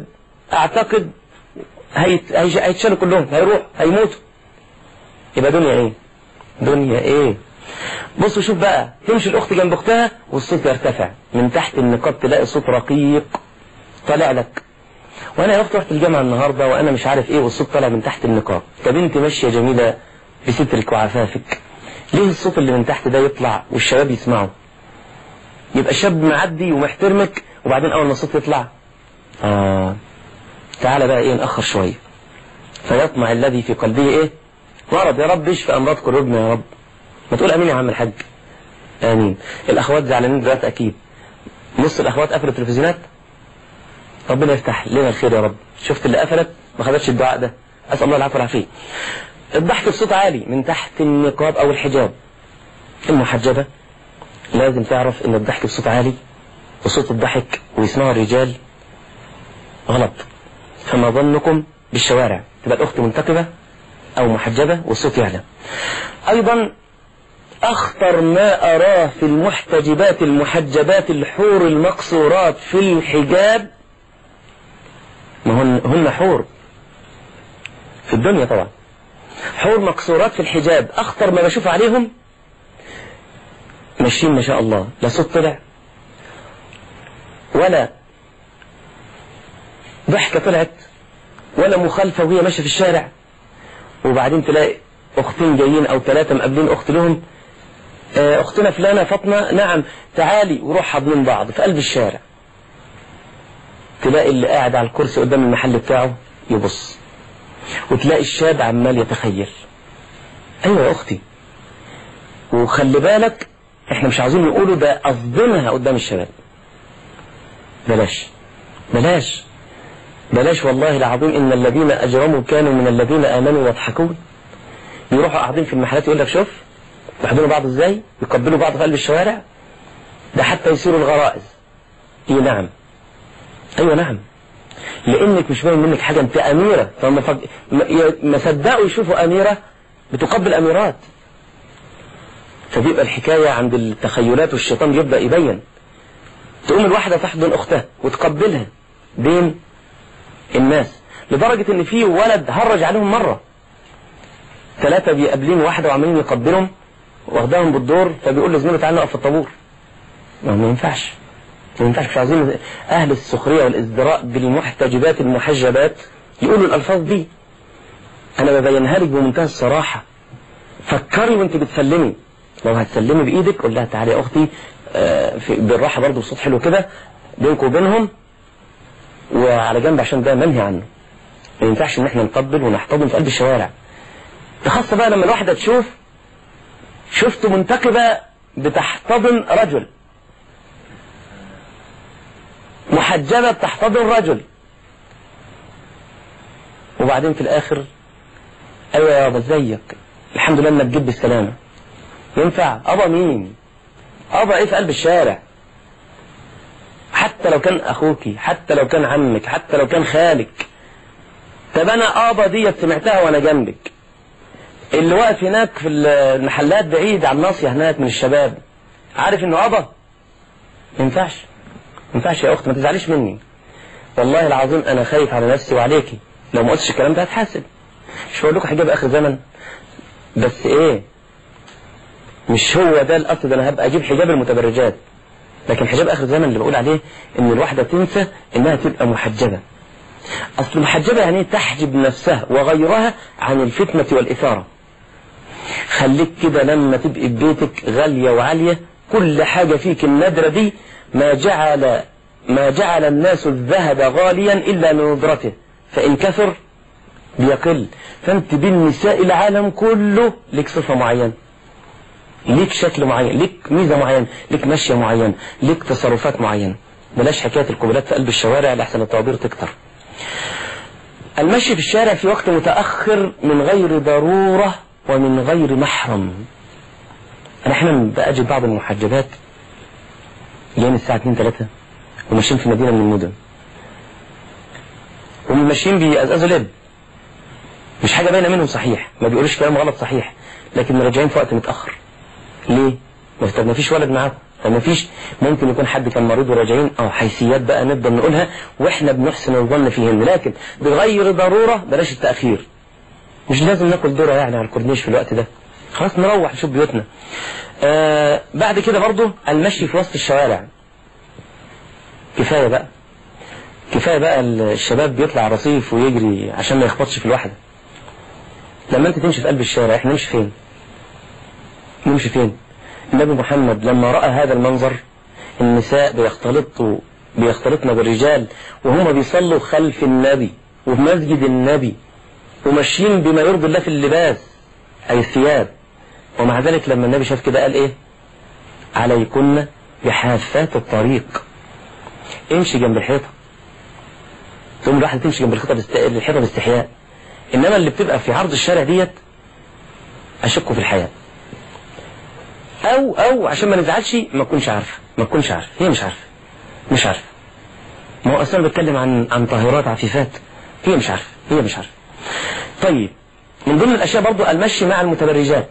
A: اعتقد هيت- هيش- هيتشالوا كلهم هيروحوا هيموتوا يبقى دنيا ايه دنيا ايه بصوا شوف بقى تمشي الاخت جنب اختها والصوت يرتفع من تحت النقاب تلاقي صوت رقيق طالع لك وانا يا اختي رحت الجامعه النهارده وانا مش عارف ايه والصوت طالع من تحت النقاب طب انت ماشيه جميله بسترك وعفافك ليه الصوت اللي من تحت ده يطلع والشباب يسمعه يبقى شاب معدي ومحترمك وبعدين اول ما الصوت يطلع اه تعالى بقى ايه نأخر شوية فيطمع الذي في قلبه ايه مرض يا رب اشفي امراض قلوبنا يا رب ما تقول امين يا عم الحاج امين الاخوات زعلانين دلوقتي اكيد نص الاخوات قفلوا التلفزيونات ربنا يفتح لنا الخير يا رب شفت اللي قفلت ما خدتش الدعاء ده اسال الله العفو والعافيه الضحك بصوت عالي من تحت النقاب او الحجاب المحجبه لازم تعرف ان الضحك بصوت عالي وصوت الضحك ويسمعه الرجال غلط فما ظنكم بالشوارع تبقى الأخت منتقبة أو محجبة والصوت يعلى أيضا أخطر ما أراه في المحتجبات المحجبات الحور المقصورات في الحجاب ما هن, هن حور في الدنيا طبعا حور مقصورات في الحجاب أخطر ما بشوف عليهم ماشيين ما شاء الله لا صوت طلع ولا ضحكة طلعت ولا مخالفة وهي ماشية في الشارع وبعدين تلاقي أختين جايين أو ثلاثة مقابلين أخت لهم آه، أختنا فلانة فاطمة نعم تعالي وروح حاضنين بعض في قلب الشارع تلاقي اللي قاعد على الكرسي قدام المحل بتاعه يبص وتلاقي الشاب عمال يتخيل أيوة يا أختي وخلي بالك احنا مش عاوزين نقوله ده قصدنها قدام الشباب بلاش بلاش بلاش والله العظيم ان الذين اجرموا كانوا من الذين امنوا يضحكون يروحوا قاعدين في المحلات يقول لك شوف يحضنوا بعض ازاي يقبلوا بعض في قلب الشوارع ده حتى يصيروا الغرائز اي نعم ايوه نعم لانك مش باين منك حاجه انت اميره فما فج... ما- ي- ما صدقوا يشوفوا اميره بتقبل اميرات فبيبقى الحكايه عند التخيلات والشيطان بيبدا يبين تقوم الواحده تحضن اختها وتقبلها بين الناس لدرجة ان في ولد هرج عليهم مرة ثلاثة بيقابلين واحدة وعمالين يقبلهم واخداهم بالدور فبيقول لزميله تعالى نقف في الطابور ما هو ما ينفعش ما ينفعش مش عايزين اهل السخرية والازدراء بالمحتجبات المحجبات يقولوا الالفاظ دي انا ببينها لك بمنتهى الصراحة فكري وانت بتسلمي لو هتسلمي بايدك قول لها تعالي يا اختي آه، في- بالراحة برضه بصوت حلو كده بينك وبينهم وعلى جنب عشان ده منهي عنه ما ينفعش ان احنا نقبل ونحتضن في قلب الشوارع ده خاصة بقى لما الواحدة تشوف شفت منتقبة بتحتضن رجل محجبة بتحتضن رجل وبعدين في الاخر ايوه يا بابا ازيك الحمد لله انك جيت بالسلامة ينفع ابا مين ابا ايه في قلب الشارع حتى لو كان اخوكي حتى لو كان عمك حتى لو كان خالك طب انا ابا ديت سمعتها وانا جنبك اللي واقف هناك في المحلات بعيد عن الناصيه هناك من الشباب عارف انه ابا ما ينفعش ما ينفعش يا اخت ما تزعليش مني والله العظيم انا خايف على نفسي وعليكي لو ما قلتش الكلام ده هتحاسب مش هقول لكم حجاب اخر زمن بس ايه مش هو ده القصد انا هبقى اجيب حجاب المتبرجات لكن حجاب اخر الزمن اللي بقول عليه ان الواحده تنسى انها تبقى محجبه اصل محجبه يعني إيه؟ تحجب نفسها وغيرها عن الفتنه والاثاره خليك كده لما تبقي في بيتك غاليه وعاليه كل حاجه فيك النادره دي ما جعل ما جعل الناس الذهب غاليا الا لندرته فان كثر بيقل فانت بين نساء العالم كله لك صفه معينه ليك شكل معين ليك ميزة معينة ليك مشية معينة ليك تصرفات معينة بلاش حكاية القبلات في قلب الشوارع لحسن الطوابير تكتر المشي في الشارع في وقت متأخر من غير ضرورة ومن غير محرم أنا أحيانا بأجد بعض المحجبات جايين الساعة 2 3 وماشيين في مدينة من المدن وماشيين بيأزأزوا لب مش حاجة باينة منهم صحيح ما بيقولوش كلام غلط صحيح لكن راجعين في وقت متأخر ليه؟ ما طب ما فيش ولد معاكم فما فيش ممكن يكون حد كان مريض وراجعين او حيثيات بقى نقدر نقولها واحنا بنحسن الظن فيهن لكن بغير ضرورة بلاش التأخير مش لازم ناكل ذرة يعني على الكورنيش في الوقت ده خلاص نروح نشوف بيوتنا آه بعد كده برضه المشي في وسط الشوارع كفاية بقى كفاية بقى الشباب بيطلع رصيف ويجري عشان ما يخبطش في الواحدة لما انت تمشي في قلب الشارع احنا نمشي فين نمشي فين النبي محمد لما رأى هذا المنظر النساء بيختلطوا بيختلطن بالرجال وهم بيصلوا خلف النبي وفي مسجد النبي وماشيين بما يرضي الله في اللباس أي الثياب ومع ذلك لما النبي شاف كده قال إيه عليكن بحافات الطريق امشي جنب الحيطة تقوم الواحد تمشي جنب الحيطة بست... الحيطة باستحياء إنما اللي بتبقى في عرض الشارع ديت أشك في الحياة أو أو عشان ما نزعلش ما تكونش عارفة ما تكونش عارفة هي مش عارفة مش عارفة ما هو أصلا بتكلم عن عن طاهرات عفيفات هي مش عارفة هي مش عارفة طيب من ضمن الأشياء برضو المشي مع المتبرجات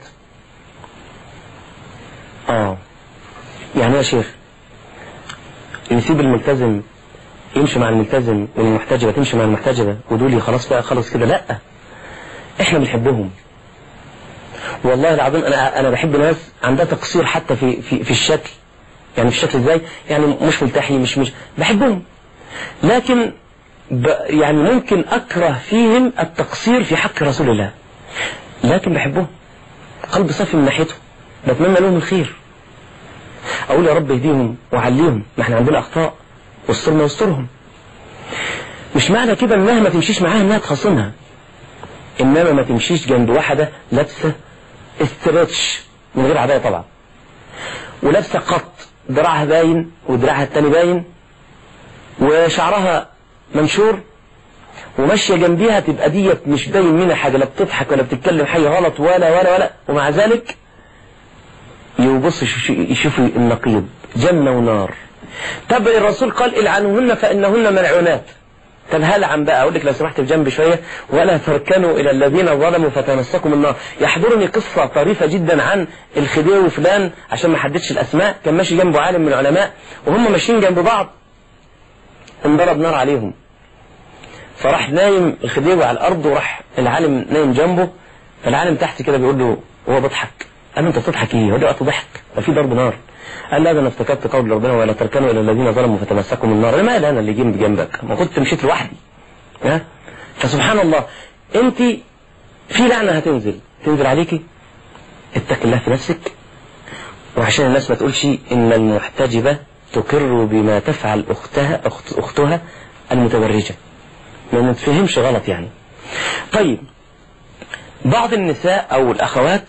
A: آه يعني يا شيخ نسيب الملتزم يمشي مع الملتزم والمحتجبة تمشي مع المحتجبة ودول خلاص بقى خلاص كده لا احنا بنحبهم والله العظيم انا انا بحب ناس عندها تقصير حتى في في في الشكل يعني في الشكل ازاي يعني مش ملتحي مش مش بحبهم لكن ب يعني ممكن اكره فيهم التقصير في حق رسول الله لكن بحبهم قلب صافي من ناحيته بتمنى لهم الخير اقول يا رب اهديهم وعليهم ما احنا عندنا اخطاء واسترنا واسترهم مش معنى كده انها ما تمشيش معاها انها تخاصمها انما ما تمشيش جنب واحدة لابسة استرتش من غير عباية طبعا ولابسة قط دراعها باين ودراعها التاني باين وشعرها منشور وماشية جنبيها تبقى ديت مش باين منها حاجة لا بتضحك ولا بتتكلم حاجة غلط ولا ولا ولا ومع ذلك يبص يشوف النقيض جنة ونار طب الرسول قال العنوهن فإنهن ملعونات طب هلعن بقى اقول لك لو سمحت بجنب شويه ولا تركنوا الى الذين ظلموا فتمسكم النار يحضرني قصه طريفه جدا عن الخديوي فلان عشان ما حددش الاسماء كان ماشي جنبه عالم من العلماء وهم ماشيين جنب بعض انضرب نار عليهم فراح نايم الخديوي على الارض وراح العالم نايم جنبه فالعالم تحت كده بيقول له وهو بيضحك قال له انت بتضحك ايه؟ هو ده وقت ضحك ده في ضرب نار قال لا ده انا افتكرت قول ربنا ولا تركنوا الى الذين ظلموا فتمسكوا من النار ما انا اللي جنب جنبك ما كنت مشيت لوحدي ها فسبحان الله انت في لعنه هتنزل تنزل عليكي اتق الله في نفسك وعشان الناس ما تقولش ان المحتجبه تقر بما تفعل اختها أخت اختها المتبرجه ما تفهمش غلط يعني طيب بعض النساء او الاخوات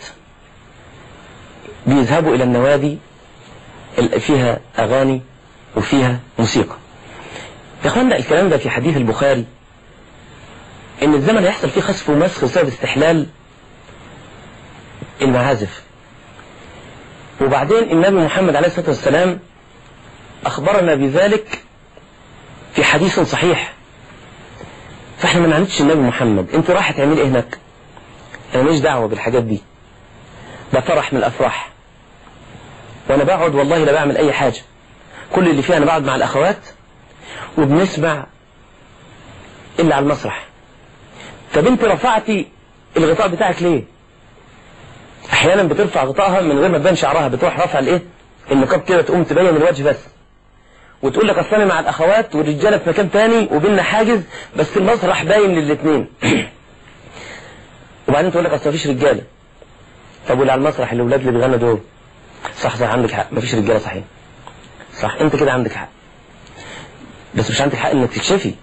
A: بيذهبوا الى النوادي فيها أغاني وفيها موسيقى يا اخوانا الكلام ده في حديث البخاري ان الزمن هيحصل فيه خسف ومسخ بسبب استحلال المعازف وبعدين النبي محمد عليه الصلاة والسلام أخبرنا بذلك في حديث صحيح فاحنا ما نعنيش النبي محمد انت رايح تعمل ايه هناك انا ماليش دعوة بالحاجات دي ده فرح من الافراح وانا بقعد والله لا بعمل اي حاجة كل اللي فيها انا بقعد مع الاخوات وبنسمع الا على المسرح طب انت رفعتي الغطاء بتاعك ليه احيانا بترفع غطائها من غير ما تبان شعرها بتروح رافعه الايه النقاب كده تقوم تبين الوجه بس وتقول لك اصل انا مع الاخوات والرجاله في مكان تاني وبيننا حاجز بس المسرح باين للاثنين وبعدين تقول لك اصل مفيش رجاله طب واللي على المسرح الاولاد اللي بيغنوا دول صح صح عندك حق مفيش رجاله صحيح صح انت كده عندك حق بس مش عندك حق انك تكشفي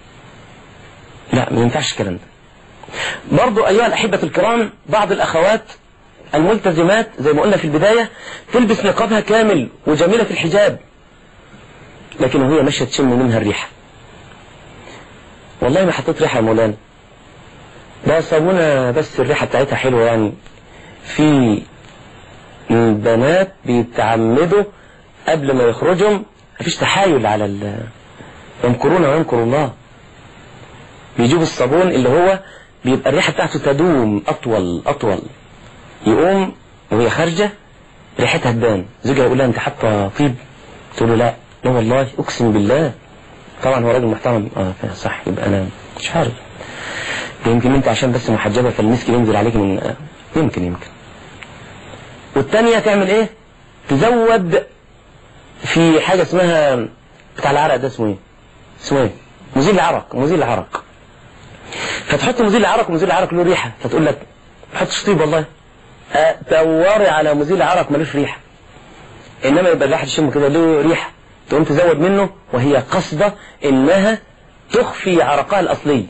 A: لا ما ينفعش الكلام ده برضو ايها الاحبه الكرام بعض الاخوات الملتزمات زي ما قلنا في البدايه تلبس نقابها كامل وجميله في الحجاب لكن وهي ماشيه تشم منها الريحه والله ما حطيت ريحه يا مولانا ده صابونه بس الريحه بتاعتها حلوه يعني في البنات بيتعمدوا قبل ما يخرجوا مفيش تحايل على ال يمكرون ويمكر الله بيجيبوا الصابون اللي هو بيبقى الريحة بتاعته تدوم أطول أطول يقوم وهي خارجة ريحتها تبان زوجها يقول لها انت حاطه طيب تقول له لا لا والله اقسم بالله طبعا هو راجل محترم اه صح يبقى انا مش عارف يمكن انت عشان بس محجبه فالمسك ينزل عليك من آه، يمكن يمكن والتانية تعمل ايه تزود في حاجة اسمها بتاع العرق ده اسمه ايه اسمه ايه مزيل العرق مزيل العرق فتحط مزيل العرق ومزيل العرق له ريحة فتقول لك حط شطيب والله أه، دوري على مزيل العرق ملوش ريحة انما يبقى الواحد يشم كده له ريحة تقوم تزود منه وهي قصدة انها تخفي عرقها الاصلي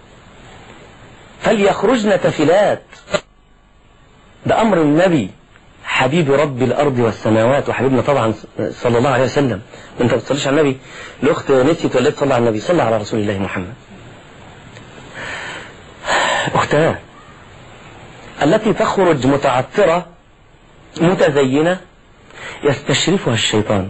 A: فليخرجن تفلات ده امر النبي حبيب رب الارض والسماوات وحبيبنا طبعا صلى الله عليه وسلم انت ما بتصليش على النبي الاخت نسيت ولا تصلي على النبي صلى على رسول الله محمد اختها التي تخرج متعطرة متزينة يستشرفها الشيطان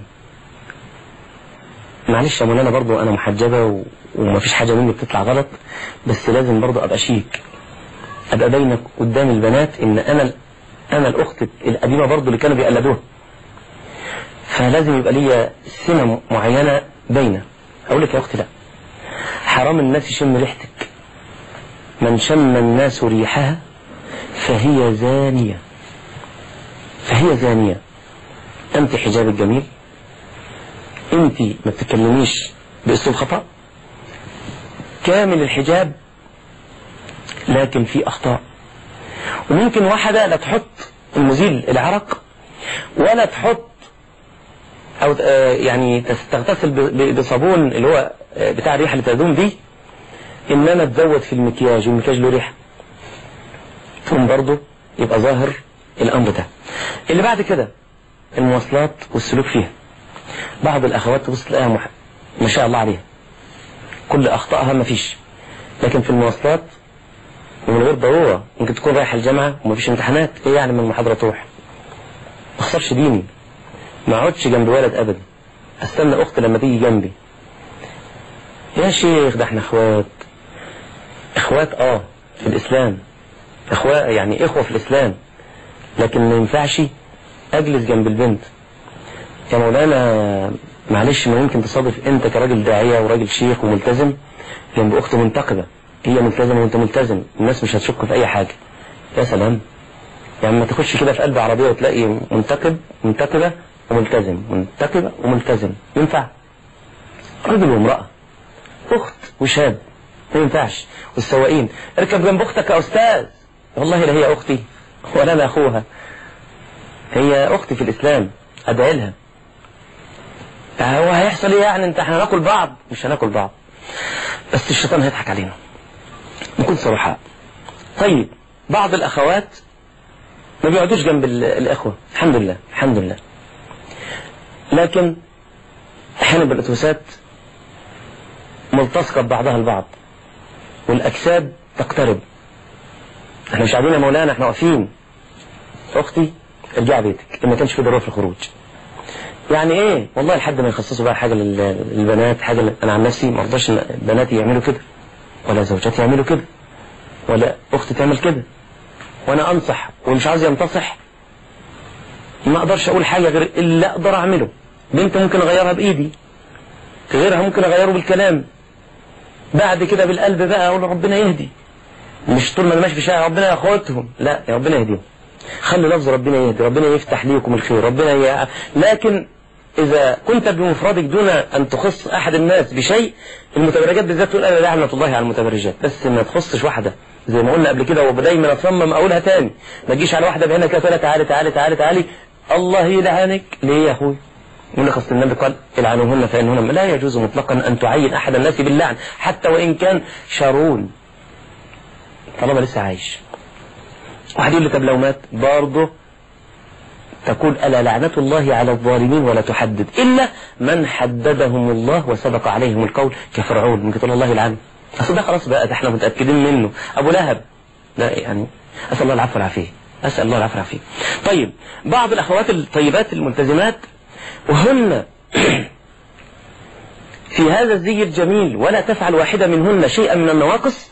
A: معلش يا مولانا برضو انا محجبة و... ومفيش حاجة مني بتطلع غلط بس لازم برضو ابقى شيك ابقى بينك قدام البنات ان انا انا الاخت القديمة برضو اللي كانوا بيقلدوها فلازم يبقى ليا سمة معينة باينة اقول لك يا اختي لا حرام الناس يشم ريحتك من شم الناس ريحها فهي زانية فهي زانية انت حجابك جميل انت ما بتتكلميش باسلوب خطأ كامل الحجاب لكن في اخطاء وممكن واحدة لا تحط المزيل العرق ولا تحط او آه، يعني تغتسل ب- بصابون اللي هو آه، بتاع الريحة اللي تدوم دي انما تزود في المكياج والمكياج له ريحة ثم برضه يبقى ظاهر الامر ده اللي بعد كده المواصلات والسلوك فيها بعض الاخوات تبص تلاقيها مح... ما شاء الله عليها كل اخطائها ما فيش لكن في المواصلات ومن غير ضروره ممكن تكون رايح الجامعه ومفيش امتحانات ايه يعني من المحاضره تروح ما اخسرش ديني ما اقعدش جنب ولد ابدا استنى اخت لما تيجي جنبي يا شيخ ده احنا اخوات اخوات اه في الاسلام اخوة يعني اخوة في الاسلام لكن ما ينفعش اجلس جنب البنت يا مولانا معلش ما يمكن تصادف انت كراجل داعية وراجل شيخ وملتزم جنب اخت منتقبة هي ملتزمة وانت ملتزم الناس مش هتشك في اي حاجة يا سلام يعني ما تخش كده في قلب عربية وتلاقي منتقب منتقبة وملتزم منتقبة وملتزم ينفع رجل وامرأة اخت وشاب ما ينفعش والسواقين اركب جنب اختك يا استاذ والله لا هي اختي ولا انا اخوها هي اختي في الاسلام ادعي لها هو هيحصل ايه يعني انت احنا هناكل بعض مش هناكل بعض بس الشيطان هيضحك علينا نكون صرحاء طيب بعض الاخوات ما بيقعدوش جنب ال- الاخوه الحمد لله الحمد لله لكن احيانا بالاتوبيسات ملتصقه ببعضها البعض والاجساد تقترب احنا مش قاعدين يا مولانا احنا واقفين اختي ارجع بيتك ما كانش في ضروره في الخروج يعني ايه والله لحد ما يخصصوا بقى حاجه لل- للبنات حاجه ل- انا عن نفسي ما ارضاش ان بناتي يعملوا كده ولا زوجاتي يعملوا كده ولا اختي تعمل كده وانا انصح ومش عاوز ينتصح ما اقدرش اقول حاجه غير اللي اقدر اعمله بنت ممكن اغيرها بايدي غيرها ممكن اغيره بالكلام بعد كده بالقلب بقى اقول ربنا يهدي مش طول ما انا ماشي في الشارع ربنا ياخدهم لا يا ربنا يهديهم خلي لفظ ربنا يهدي ربنا يفتح ليكم الخير ربنا ي... لكن إذا كنت بمفردك دون أن تخص أحد الناس بشيء المتبرجات بالذات تقول أنا لعنة الله على المتبرجات بس ما تخصش واحدة زي ما قلنا قبل كده ودايما أصمم أقولها تاني ما تجيش على واحدة بهنا كده تقول لها تعالي تعالي تعالي تعالي الله يلعنك ليه يا أخوي يقول لك أصل النبي قال العنوهن فإنهن لا يجوز مطلقا أن تعين أحد الناس باللعن حتى وإن كان شارون طالما لسه عايش واحد يقول لي طب لو مات برضه تقول ألا لعنة الله على الظالمين ولا تحدد إلا من حددهم الله وسبق عليهم القول كفرعون ممكن تقول الله يلعنه أصل ده خلاص بقى ده احنا متأكدين منه أبو لهب لا يعني أسأل الله العفو والعافية أسأل الله العفو والعافية طيب بعض الأخوات الطيبات الملتزمات وهن في هذا الزي الجميل ولا تفعل واحدة منهن شيئا من النواقص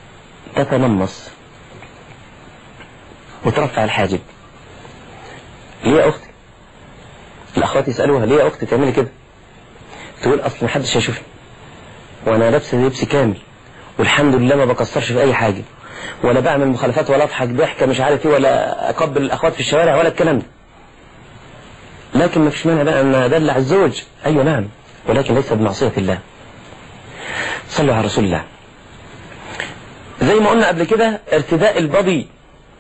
A: تتنمص وترفع الحاجب ليه يا اختي الاخوات يسالوها ليه يا اختي تعملي كده تقول اصل محدش هيشوفني وانا لابسه لبس كامل والحمد لله ما بكسرش في اي حاجه ولا بعمل مخالفات ولا اضحك ضحكه مش عارف ايه ولا اقبل الاخوات في الشوارع ولا الكلام ده لكن ما فيش مانع بقى ان ادلع الزوج ايوه نعم ولكن ليس بمعصيه الله صلوا على رسول الله زي ما قلنا قبل كده ارتداء البضي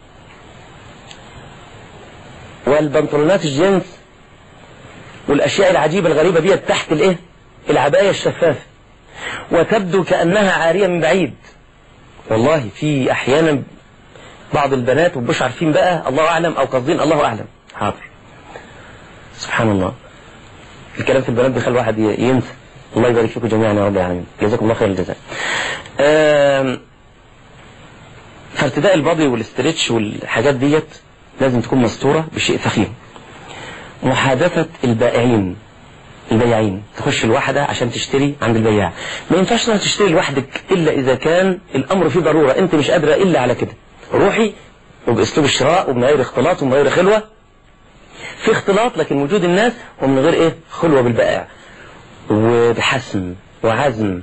A: والبنطلونات الجينز والاشياء العجيبه الغريبه ديت تحت الايه العبايه الشفافه وتبدو كانها عاريه من بعيد والله في احيانا بعض البنات ومش عارفين بقى الله اعلم او قاصدين الله اعلم حاضر سبحان الله الكلام في البنات بيخلي الواحد ينسى الله يبارك فيكم جميعا يا رب العالمين جزاكم الله خير الجزاء فارتداء البادي والاسترتش والحاجات ديت لازم تكون مستورة بشيء ثخين محادثة البائعين البياعين تخش الواحدة عشان تشتري عند البياع ما ينفعش تروح تشتري لوحدك إلا إذا كان الأمر فيه ضرورة أنت مش قادرة إلا على كده روحي وبأسلوب الشراء ومن غير اختلاط ومن غير خلوة في اختلاط لكن وجود الناس ومن غير إيه خلوة بالبائع وبحسم وعزم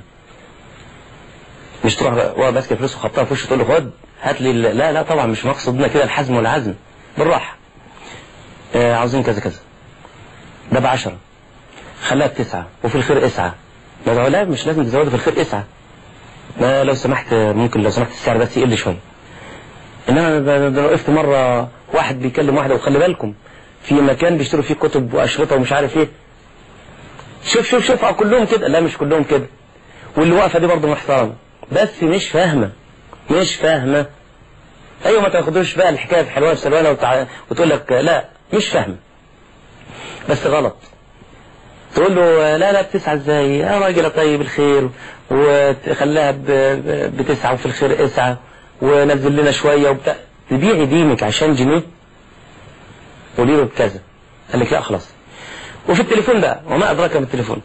A: مش تروح بقى ماسك فلوس وخبطها في وشه تقول له خد هات لي لا لا طبعا مش مقصودنا كده الحزم والعزم بالراحه آه عاوزين كذا كذا ده بعشرة خلاها بتسعة وفي الخير اسعة ما لا مش لازم تزودها في الخير اسعة ما لو سمحت ممكن لو سمحت السعر بس يقل شوية انما انا وقفت مرة واحد بيكلم واحدة وخلي بالكم في مكان بيشتروا فيه كتب واشرطة ومش عارف ايه شوف شوف شوف كلهم كده لا مش كلهم كده واللي واقفة دي برضه محترمة بس مش فاهمة مش فاهمة ايوه ما تاخدوش بقى الحكاية في حلوانة بسلوانة وتع... وتقول لك لا مش فاهمة بس غلط تقول له لا لا بتسعى ازاي يا راجل طيب الخير وخلاها بتسعى وفي الخير اسعى ونزل لنا شوية وبتاع تبيعي دينك عشان جنيه قولي له بكذا قال لك لا خلاص وفي التليفون بقى وما أدراك بالتليفون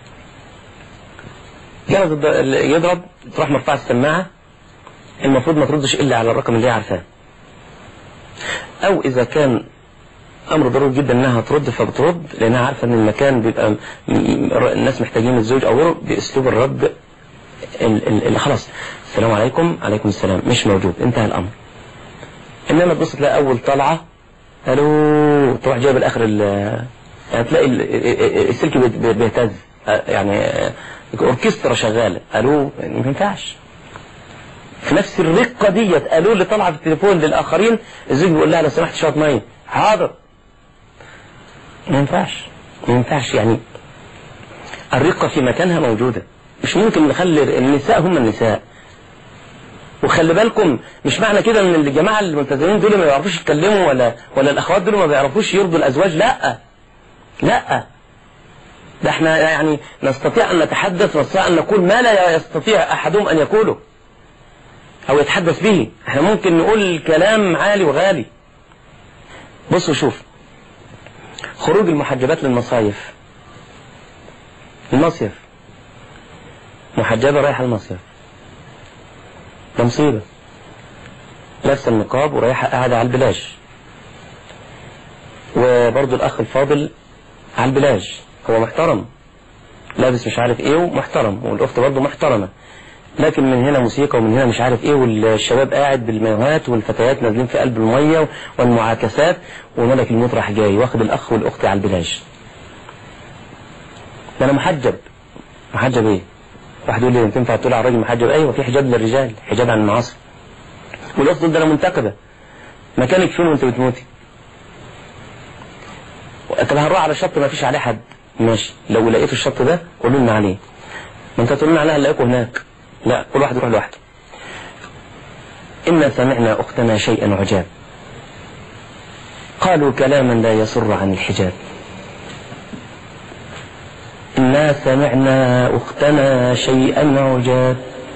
A: جرس يضرب تروح مرفعة السماعة المفروض ما تردش إلا على الرقم اللي هي عارفاه أو إذا كان أمر ضروري جدا إنها ترد فبترد لأنها عارفة إن المكان بيبقى الناس محتاجين الزوج أو بأسلوب الرد اللي خلاص السلام عليكم عليكم السلام مش موجود انتهى الأمر إنما تبص تلاقي أول طلعة ألو تروح جايب الآخر يعني تلاقي السلك بيهتز يعني اوركسترا شغاله الو ما ينفعش في نفس الرقه ديت الو اللي طالعه في التليفون للاخرين الزوج بيقول لها لو سمحت شويه ميه حاضر ما ينفعش ما ينفعش يعني الرقه في مكانها موجوده مش ممكن نخلي النساء هم النساء وخلي بالكم مش معنى كده ان الجماعه الملتزمين دول ما بيعرفوش يتكلموا ولا ولا الاخوات دول ما بيعرفوش يرضوا الازواج لا لا ده احنا يعني نستطيع أن نتحدث ونستطيع أن نقول ما لا يستطيع أحدهم أن يقوله أو يتحدث به احنا ممكن نقول كلام عالي وغالي بصوا شوف خروج المحجبات للمصايف المصيف محجبة رايحة المصيف ده مصيبة لابسة النقاب ورايحة قاعدة على البلاج وبرضه الأخ الفاضل على البلاج هو محترم لابس مش عارف ايه ومحترم والاخت برضه محترمه لكن من هنا موسيقى ومن هنا مش عارف ايه والشباب قاعد بالمايوهات والفتيات نازلين في قلب الميه والمعاكسات وملك الموت راح جاي واخد الاخ والاخت على البلاج ده انا محجب محجب ايه واحد يقول لي تنفع تقول على الراجل محجب ايوه في حجاب للرجال حجاب عن المعاصي والاخت ده انا منتقبه مكانك فين وانت بتموتي طب هنروح على الشط ما فيش عليه حد ماشي لو لقيت الشط ده قولوا لنا عليه ما انت تقول لنا عليها هنلاقيكم هناك لا كل واحد يروح لوحده إنا سمعنا أختنا شيئا عجاب قالوا كلاما لا يسر عن الحجاب إنا سمعنا أختنا شيئا عجاب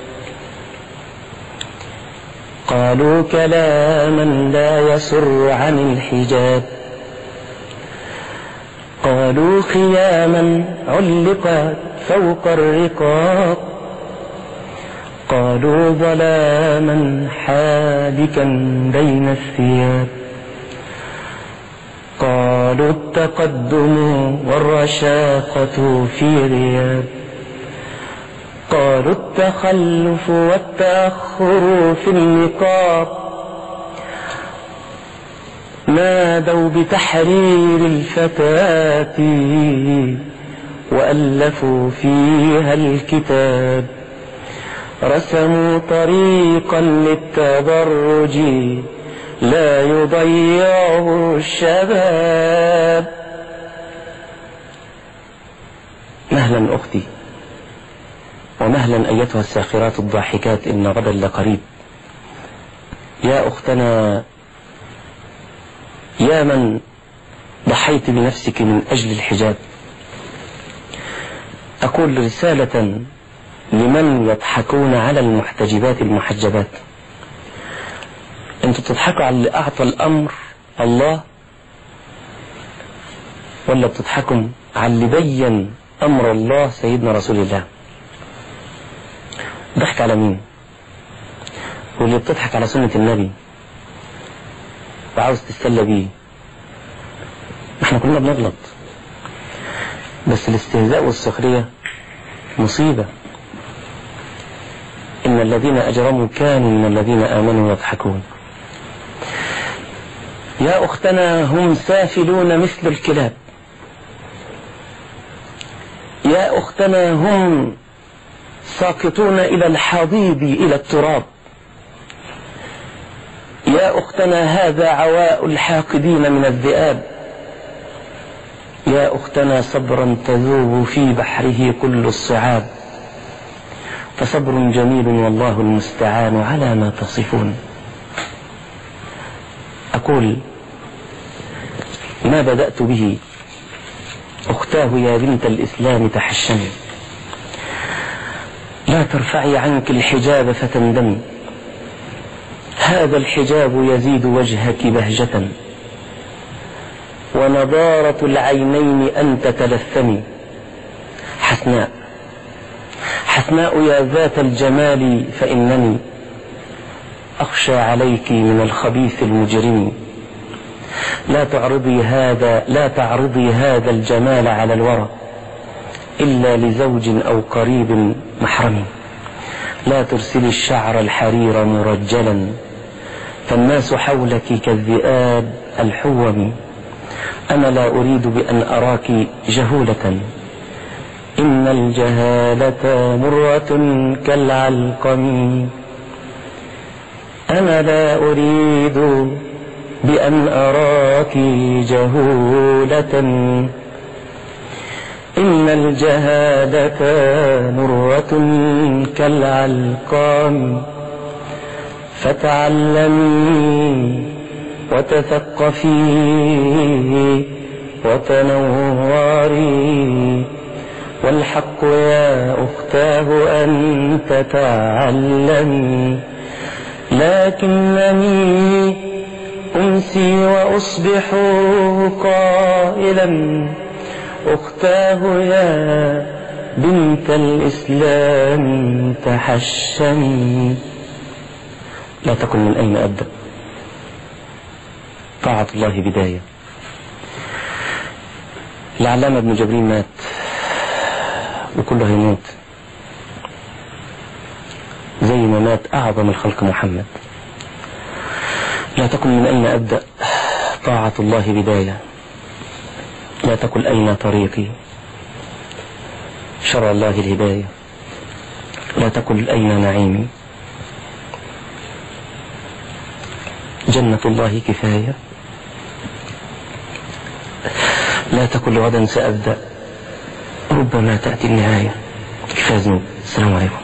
A: قالوا كلاما لا يسر عن الحجاب قالوا خياما علقت فوق الرقاب قالوا ظلاما حادكا بين الثياب قال قالوا التقدم والرشاقة في غياب قالوا التخلف والتأخر في النقاب نادوا بتحرير الفتاة وألفوا فيها الكتاب رسموا طريقا للتبرج لا يضيعه الشباب مهلا أختي ومهلا أيتها الساخرات الضاحكات إن غدا لقريب يا أختنا يا من ضحيت بنفسك من أجل الحجاب أقول رسالة لمن يضحكون على المحتجبات المحجبات انتوا بتضحكوا على اللي أعطى الأمر الله ولا بتضحكوا على اللي بين أمر الله سيدنا رسول الله ضحك على مين واللي بتضحك على سنة النبي وعاوز تستلى بيه احنا كلنا بنغلط بس الاستهزاء والسخرية مصيبة إن الذين أجرموا كانوا من الذين آمنوا يضحكون يا أختنا هم سافلون مثل الكلاب يا أختنا هم ساقطون إلى الحضيض إلى التراب يا أختنا هذا عواء الحاقدين من الذئاب يا أختنا صبرا تذوب في بحره كل الصعاب فصبر جميل والله المستعان على ما تصفون أقول ما بدأت به أختاه يا بنت الإسلام تحشمي لا ترفعي عنك الحجاب فتندمي هذا الحجاب يزيد وجهك بهجة ونضارة العينين أن تتلثمي حسناء حسناء يا ذات الجمال فإنني أخشى عليك من الخبيث المجرم لا تعرضي هذا لا تعرضي هذا الجمال على الورى إلا لزوج أو قريب محرم لا ترسلي الشعر الحرير مرجلا فالناس حولك كالذئاب الحوم أنا لا أريد بأن أراك جهولة إن الجهالة مرة كالعلقم أنا لا أريد بأن أراك جهولة إن الجهالة مرة كالعلقام فتعلمي وتثقفي وتنوري والحق يا أختاه أن تتعلمي لكنني أمسي وأصبح قائلا أختاه يا بنت الإسلام تحشمي لا تكن من أين أبدأ طاعة الله بداية العلامة ابن جبريل مات وكله هيموت زي ما مات أعظم الخلق محمد لا تكن من أين أبدأ طاعة الله بداية لا تقل أين طريقي شرع الله الهداية لا تقل أين نعيمي جنة الله كفاية لا تقل غدا سأبدأ ربما تأتي النهاية كفاية ذنوب السلام عليكم